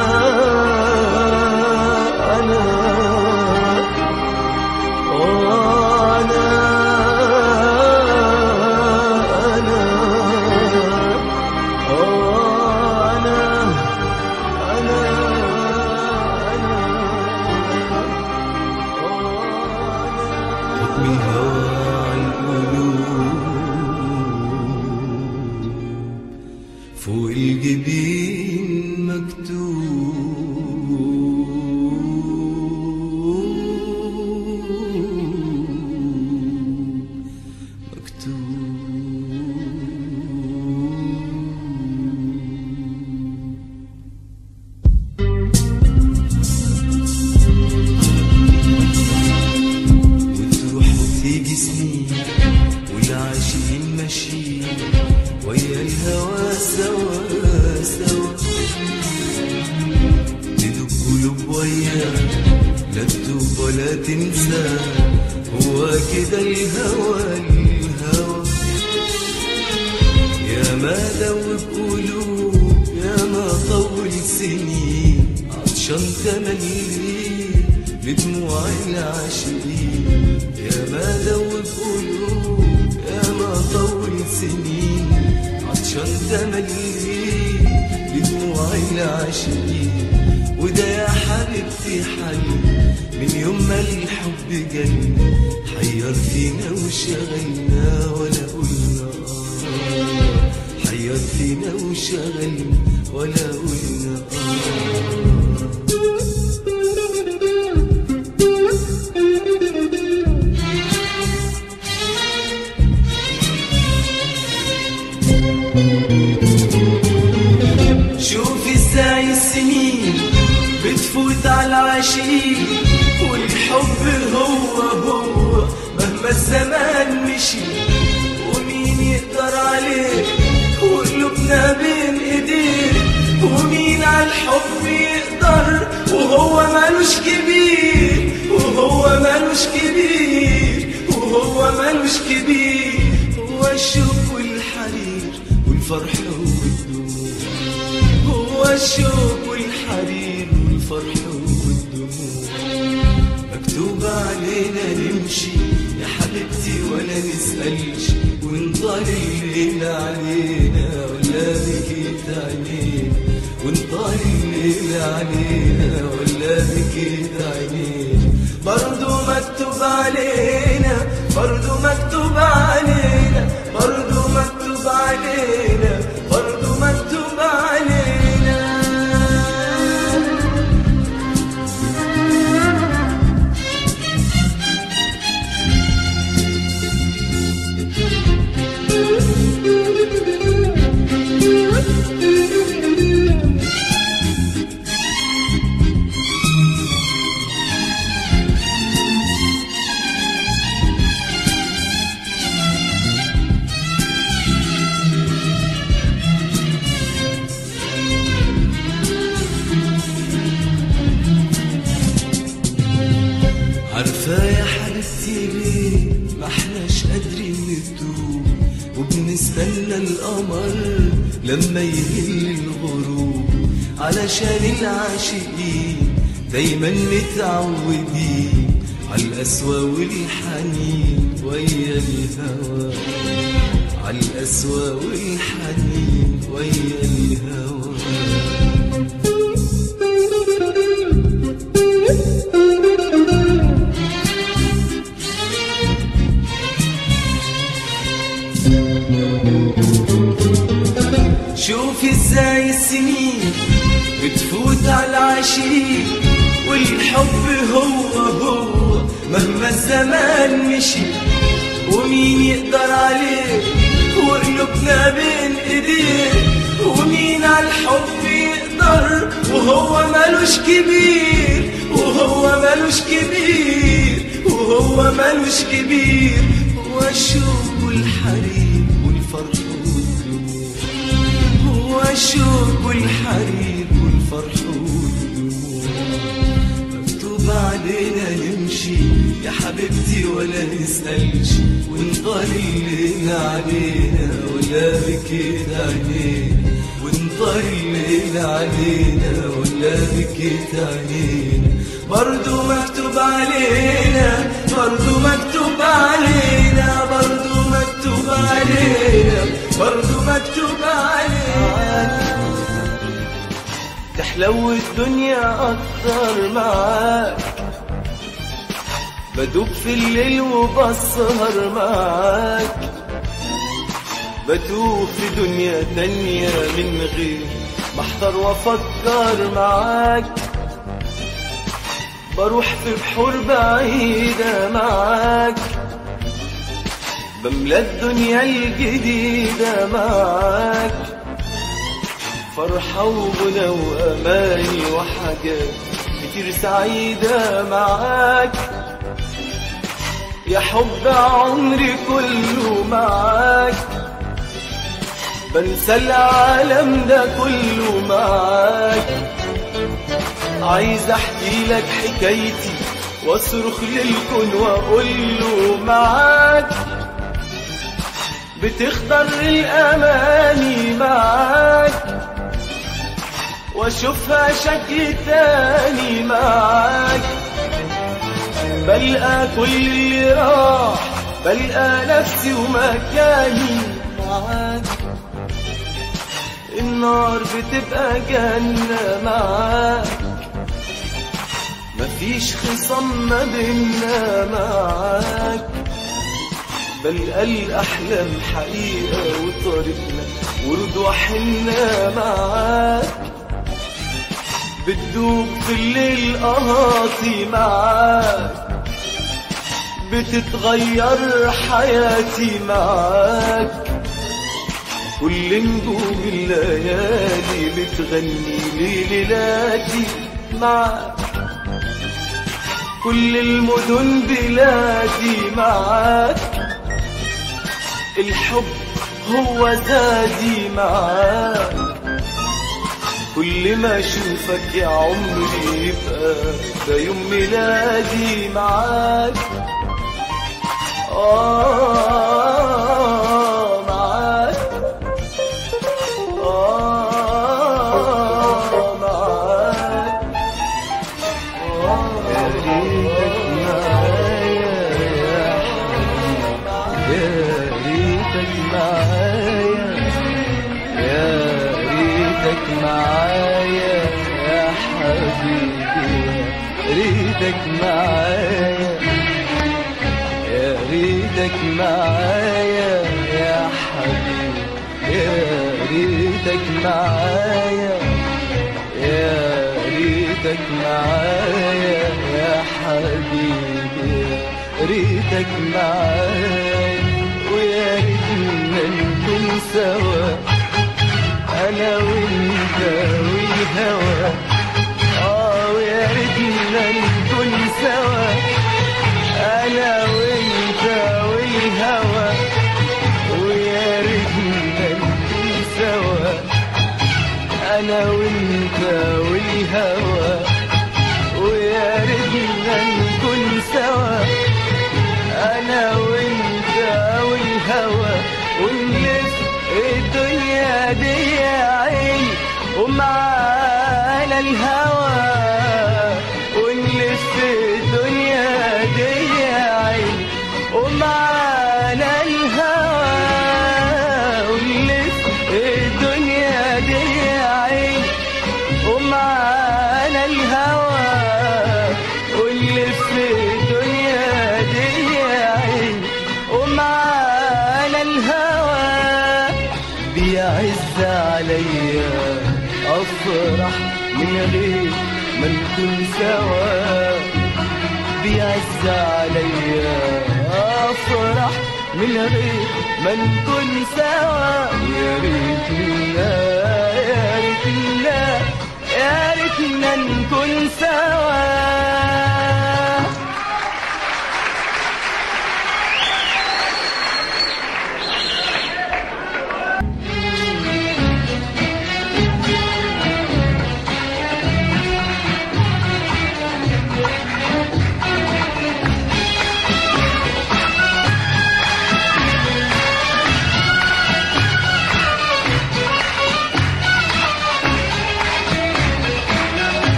أنا أنا أنا أنا أنا حكم الهوى على القلوب فوق الجبين مكتوب مكتوب وتروح وتيجي سنين والعاشقين ماشيين ويا الهوى سوا سوا تدق قلوب وياه لا تتوب ولا تنسى هو كده الهوى الهوى يا ما دوب قلوب يا ما طول سنين عطشان تملي لدموع العاشقين يا ما دوب قلوب يا ما طول سنين عطشان تملي لدموع العاشقين وده يا حبيبتي حل من يوم ما الحب جالنا حير فينا وشغلنا ولا قلنا آه حير فينا وشغلنا ولا قلنا آه شوف ازاي السنين بتفوت على العشيق والحب هو هو مهما الزمان مشي ومين يقدر عليه وقلوبنا بين ايديه ومين على الحب يقدر وهو مالوش كبير وهو مالوش كبير وهو مالوش كبير هو الشوق والحرير والفرح والدموع هو الشوق والحرير والفرح والدموع مكتوب علينا نمشي يا حبيبتي ولا نسألش ونطال الليل علينا ولا بكيت عينينا ونطال الليل علينا ولا بكيت عينينا برضو مكتوب علينا برضو مكتوب علينا برضو مكتوب علينا برضو مكتوب علينا عارفة يا حبيبتي ليه ما احناش قادرين نتوب وبنستنى القمر لما يهل الغروب علشان العاشقين دايما متعودين على القسوة والحنين ويا الهوى على القسوة والحنين ويا الهوى شوف ازاي السنين بتفوت على العشيق والحب هو هو مهما الزمان مشي ومين يقدر عليه وقلوبنا بين ايديه ومين على الحب يقدر وهو مالوش كبير وهو مالوش كبير وهو مالوش كبير هو الشوق والحريق والفرح والدموع هو الشوق والحريق والفرح ولا نسألش ونطال الليل علينا ولا بكيت عينينا ونطال الليل علينا ولا بكيت عينينا برضو مكتوب علينا برضو مكتوب علينا برضو مكتوب علينا برضو مكتوب علينا تحلو الدنيا أكتر معاك بدوب في الليل وبسهر معاك بدوب في دنيا تانية من غير ما احضر وافكر معاك بروح في بحور بعيدة معاك بملى الدنيا الجديدة معاك فرحة وغنى وأماني وحاجات كتير سعيدة معاك يا حب عمري كله معاك بنسى العالم ده كله معاك عايز احكي لك حكايتي واصرخ للكون واقول له معاك بتخضر الاماني معاك واشوفها شكل تاني معاك بلقى كل اللي راح بلقى نفسي ومكاني معاك النار بتبقى جنة معاك مفيش خصام ما بينا معاك بلقى الأحلام حقيقة وطريقنا ورد وحنا معاك بتدوب في الليل قهاتي معاك بتتغير حياتي معاك كل نجوم الليالي بتغني لي ليلاتي معاك كل المدن بلادي معاك الحب هو زادي معاك كل ما اشوفك يا عمري يبقى ده يوم ميلادي معاك آه معاك آه معاك يا ريتك معايا يا ريتك معايا يا ريتك معايا يا حبيبي يا ريتك معايا يا ريتك معايا يا حبيبي يا ريتك معايا يا ريتك معايا يا حبيبي يا ريتك معايا ويا ريتنا نكون سوا انا وانت والهوى اه ويا ريتنا نكون سوا انا وانت والهوى ويا ريتنا نكون سوا انا وانت والهوى ويا ريتنا نكون سوا انا وانت والهوى ونلف الدنيا دي يا عيني ومعانا الهوى ونلف الدنيا دي يا عيني ومعانا الهوى ونلف الدنيا دي يا عيني ومعانا الهوى ونلف الدنيا دي يا عيني ومعانا الهوى بيعز عليا افرح من غير ما نكون سوا بيعز عليا افرح من غير ما نكون سوا يا ريتنا يا ريتنا يا ريتنا نكون سوا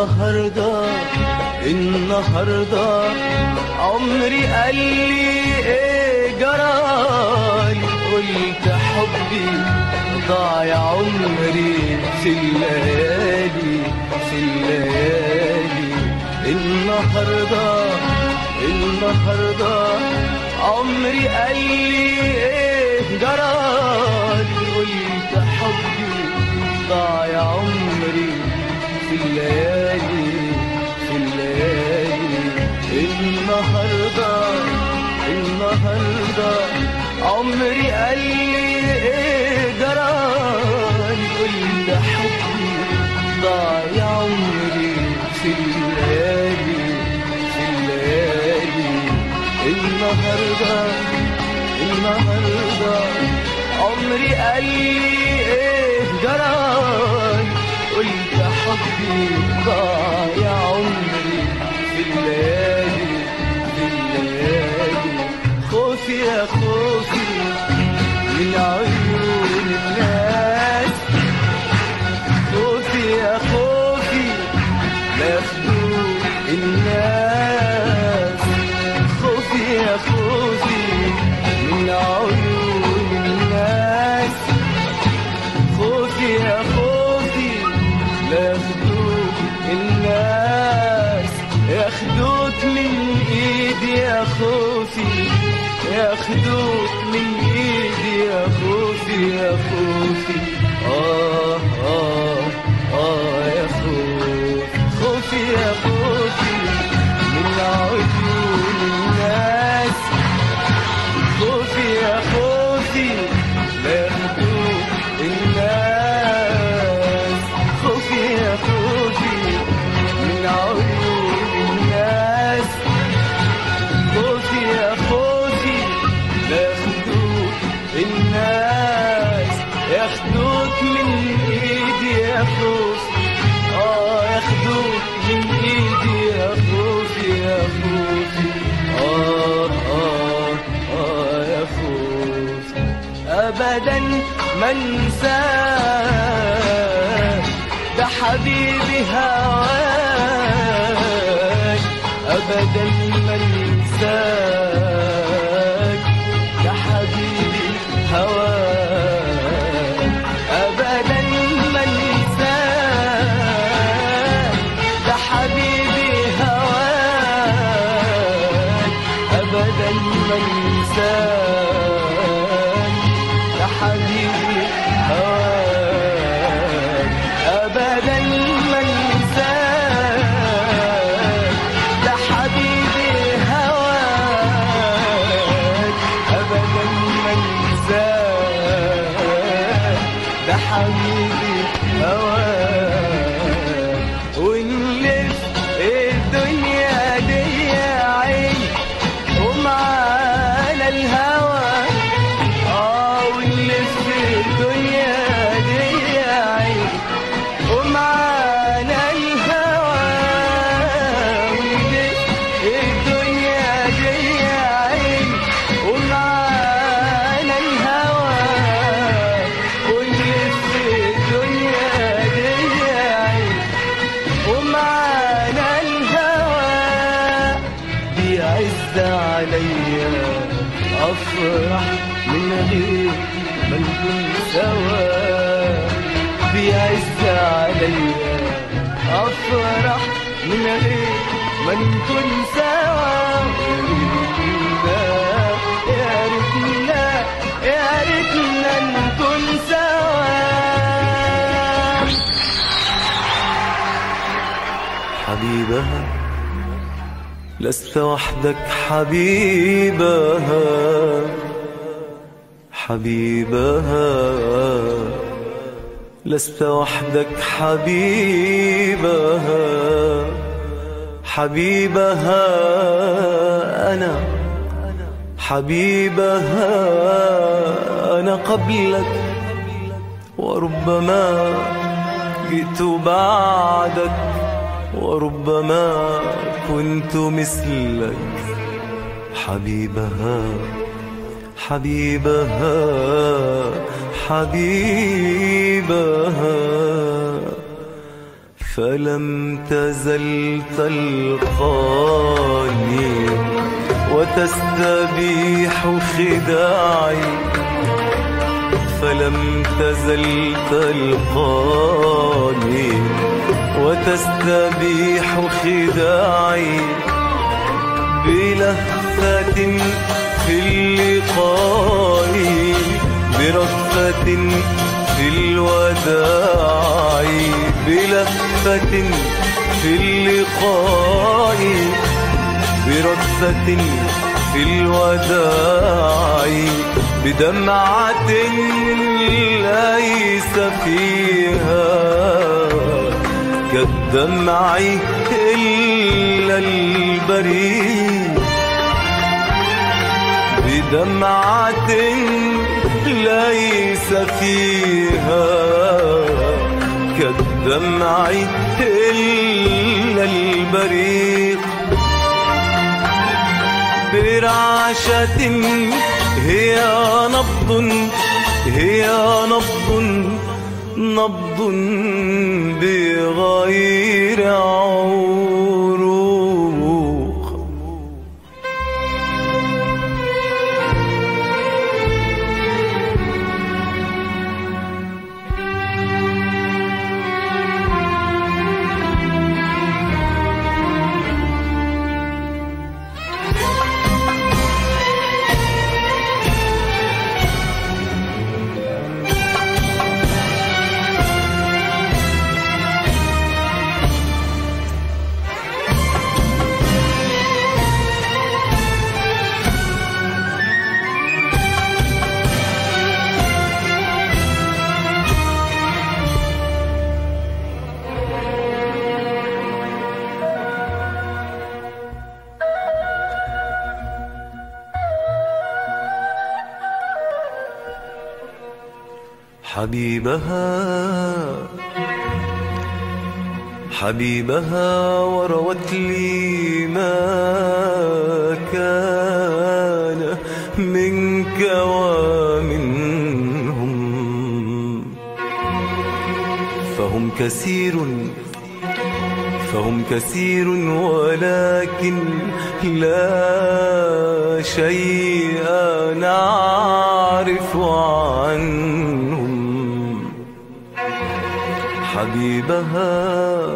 النهاردة النهاردة عمري قال لي ايه جرالي قلت حبي ضاع عمري في الليالي في الليالي النهاردة النهاردة عمري قال لي ايه جرالي قلت حبي ضاع عمري في الليالي في الليالي النهاردة النهاردة عمري قال لي ايه جرالي قلت حبي ضاع عمري في الليالي في الليالي النهاردة النهاردة عمري قال لي ايه جرالي قلت حبي ضاع عمري في الليالي في الليالي خوفي يا خوفي من عيون الناس خوفي يا خوفي لا ياخدوك الناس خوفي يا خوفي من عيون الناس خوفي يا خوفي لا ياخدوك الناس ياخدوك من ايدي يا خوفي ياخدوك من ايدي يا خوفي يا خوفي اه اه اه يا خوفي خوفي يا خوفي من عيون الناس خوفي يا خوفي لا ياخدوك الناس خوفي يا خوفي من عيون الناس خوفي يا خوفي لا ياخدوك الناس ياخدوك من ايدي يا خوفي اه ياخدوك من ايدي يا خوفي يا خوفي اه اه اه يا خوفي ابدا ما انساك ده حبيبي هواك ابدا ما انساك ده حبيبي هواك ابدا ما انساك ده حبيبي هواك ابدا ما انساك ده حبيبي هواك ابدا ما انساك ده حبيبي هواك ابدا ما انساك ده حبيبي هواك ونلف الدنيا دي عين ومعانا الهوى اه ونلف الدنيا دي عين ومعانا الهوى ونلف الدنيا دي عين ومعانا الهوى ونلف الدنيا دي عين ومعانا الهوى بيعز عليا افرح من غير ما نكون سوا بيعز عليا افرح من غير ما نكون سوا يا ريتنا يا ريتنا يا ريتنا نكون سوا حبيبها لست وحدك حبيبها حبيبها لست وحدك حبيبها حبيبها أنا حبيبها أنا قبلك وربما جئت بعدك وربما كنت مثلك حبيبها حبيبها حبيبها فلم تزل تلقاني وتستبيح خداعي فلم تزل تلقاني وتستبيح خداعي بلهفة في اللقاء برفة في الوداع بلهفة في اللقاء برفة في الوداع بدمعة ليس فيها كالدمع إلا البريء بدمعة ليس فيها كالدمع إلا البريق برعشة هي نبض هي نبض نبض بغير عروق حبيبها حبيبها وروت لي ما كان منك ومنهم فهم كثير فهم كثير ولكن لا شيء نعرف عنهم حبيبها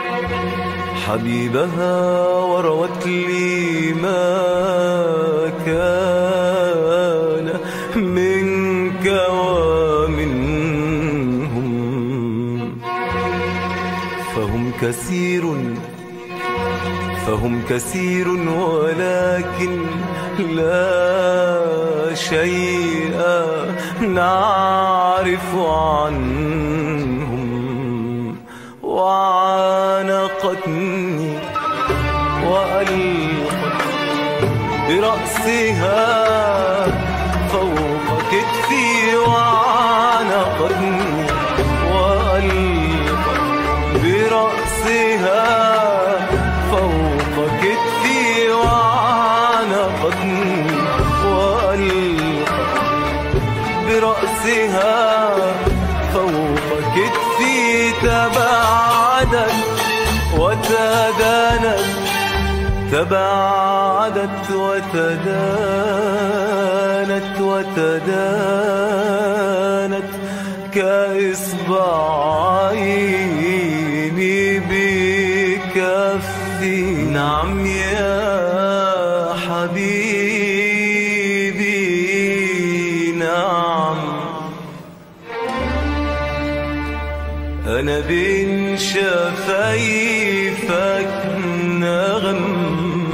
حبيبها وروت لي ما كان منك ومنهم فهم كثير فهم كثير ولكن لا شيء نعرف عنهم وعانقتني وألقت برأسها فوق كتفي وعانقتني وألقت برأسها فوق كتفي وعانقتني وألقت برأسها فوق كتفي تباعدت وتدانت تباعدت وتدانت وتدانت كإصبعين بكفي نعم يا حبيبي نعم أنا بين شفايفك نغم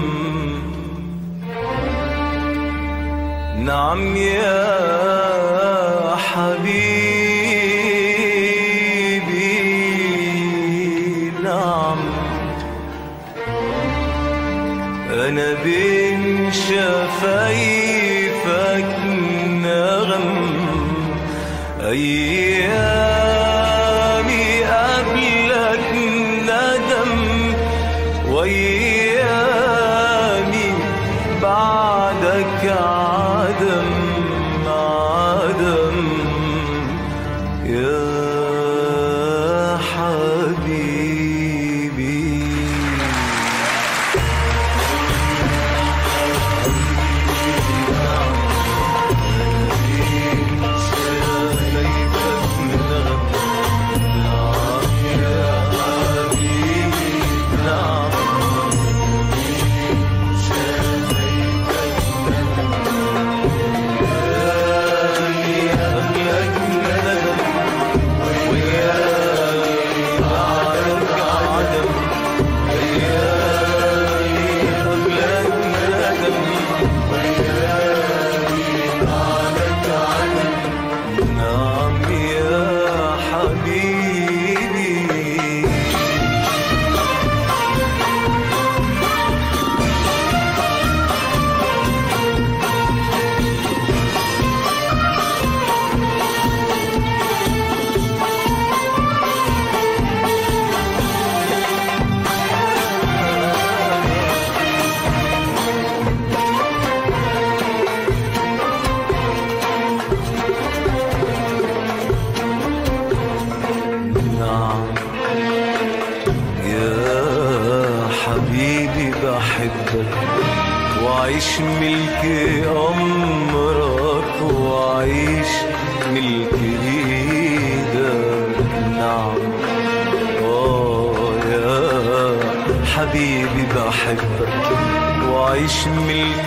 نعم يا حبيبي نعم أنا بين شفايفك نغم أيامي قبلك ندم وأيامي بعدك عدم عدم يا حبيبي حبيبي نعم يا حبيبي بحبك وعيش ملك أمرك وعيش ملك إيدك نعم آه يا حبيبي بحبك وعيش ملك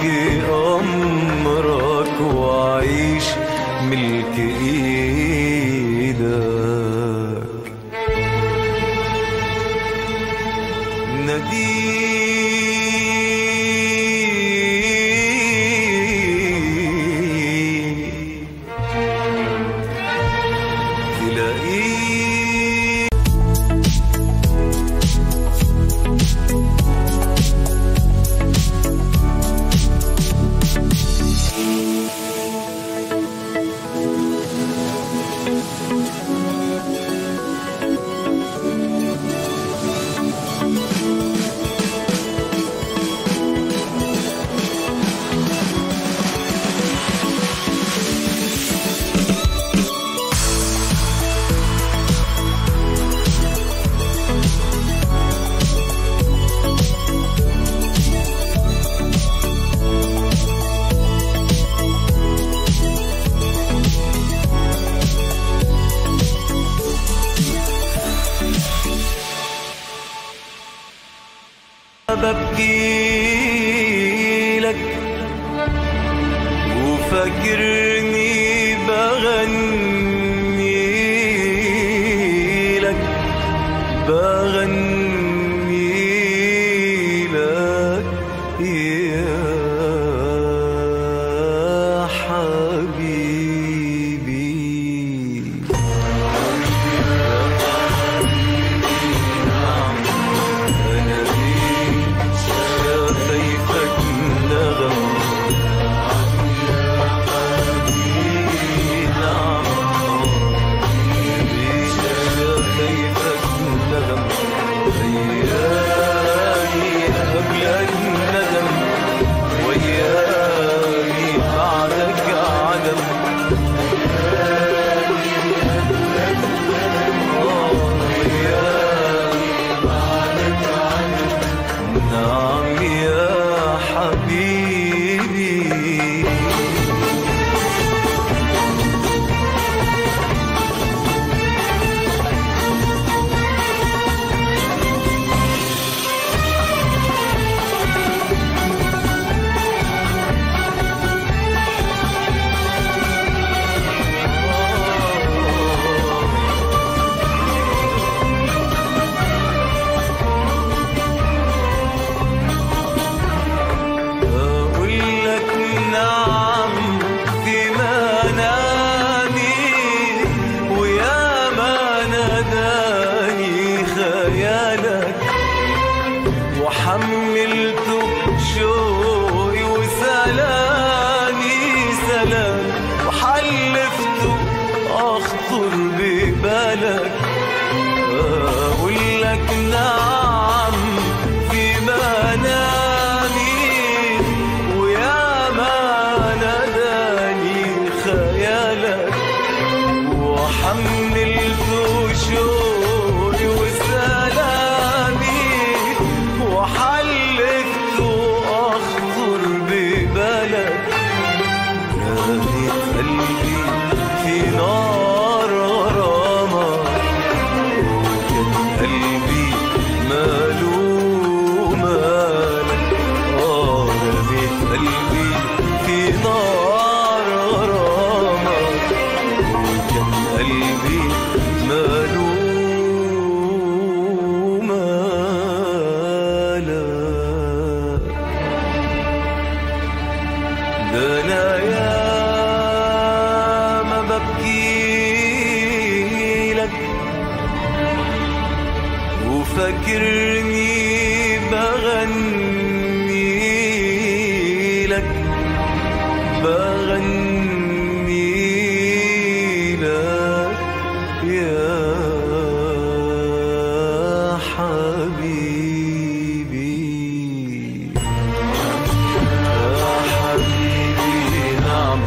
أمرك وعيش ملك إيدك نادي تلاقيه ببكي لك وفاكرني بغني لك بغني لك يا حبيبي أنا بيك شفايفك نغم نعم بيك شفايفك نغم وياني قبل الندم وياني بعدك عدم نعم يا حبيبي أقول لك نعم في منامي ويا ما ناداني خيالك وحملته شوقي وسلامي سلام وحلفته أخطر ببالك أقول لك نعم في منامي ويا ما ناداني خيالك وحملت شوقي وسلامي وحلفت أخطر ببالك رميت قلبي في نار غرامك وكان قلبي ماله فاكرني بغني لك بغني لك يا حبيبي يا حبيبي نعم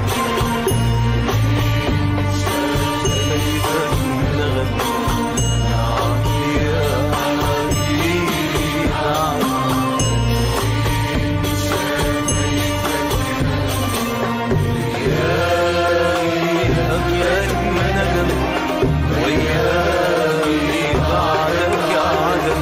شايفك نغم نعم يا حبيبي نعم قبلك ندم وياي بعدك عدم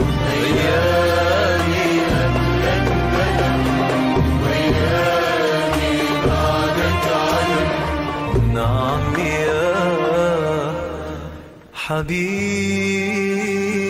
ليالي قبلك ندم وياي بعدك عدم نعم يا حبيبي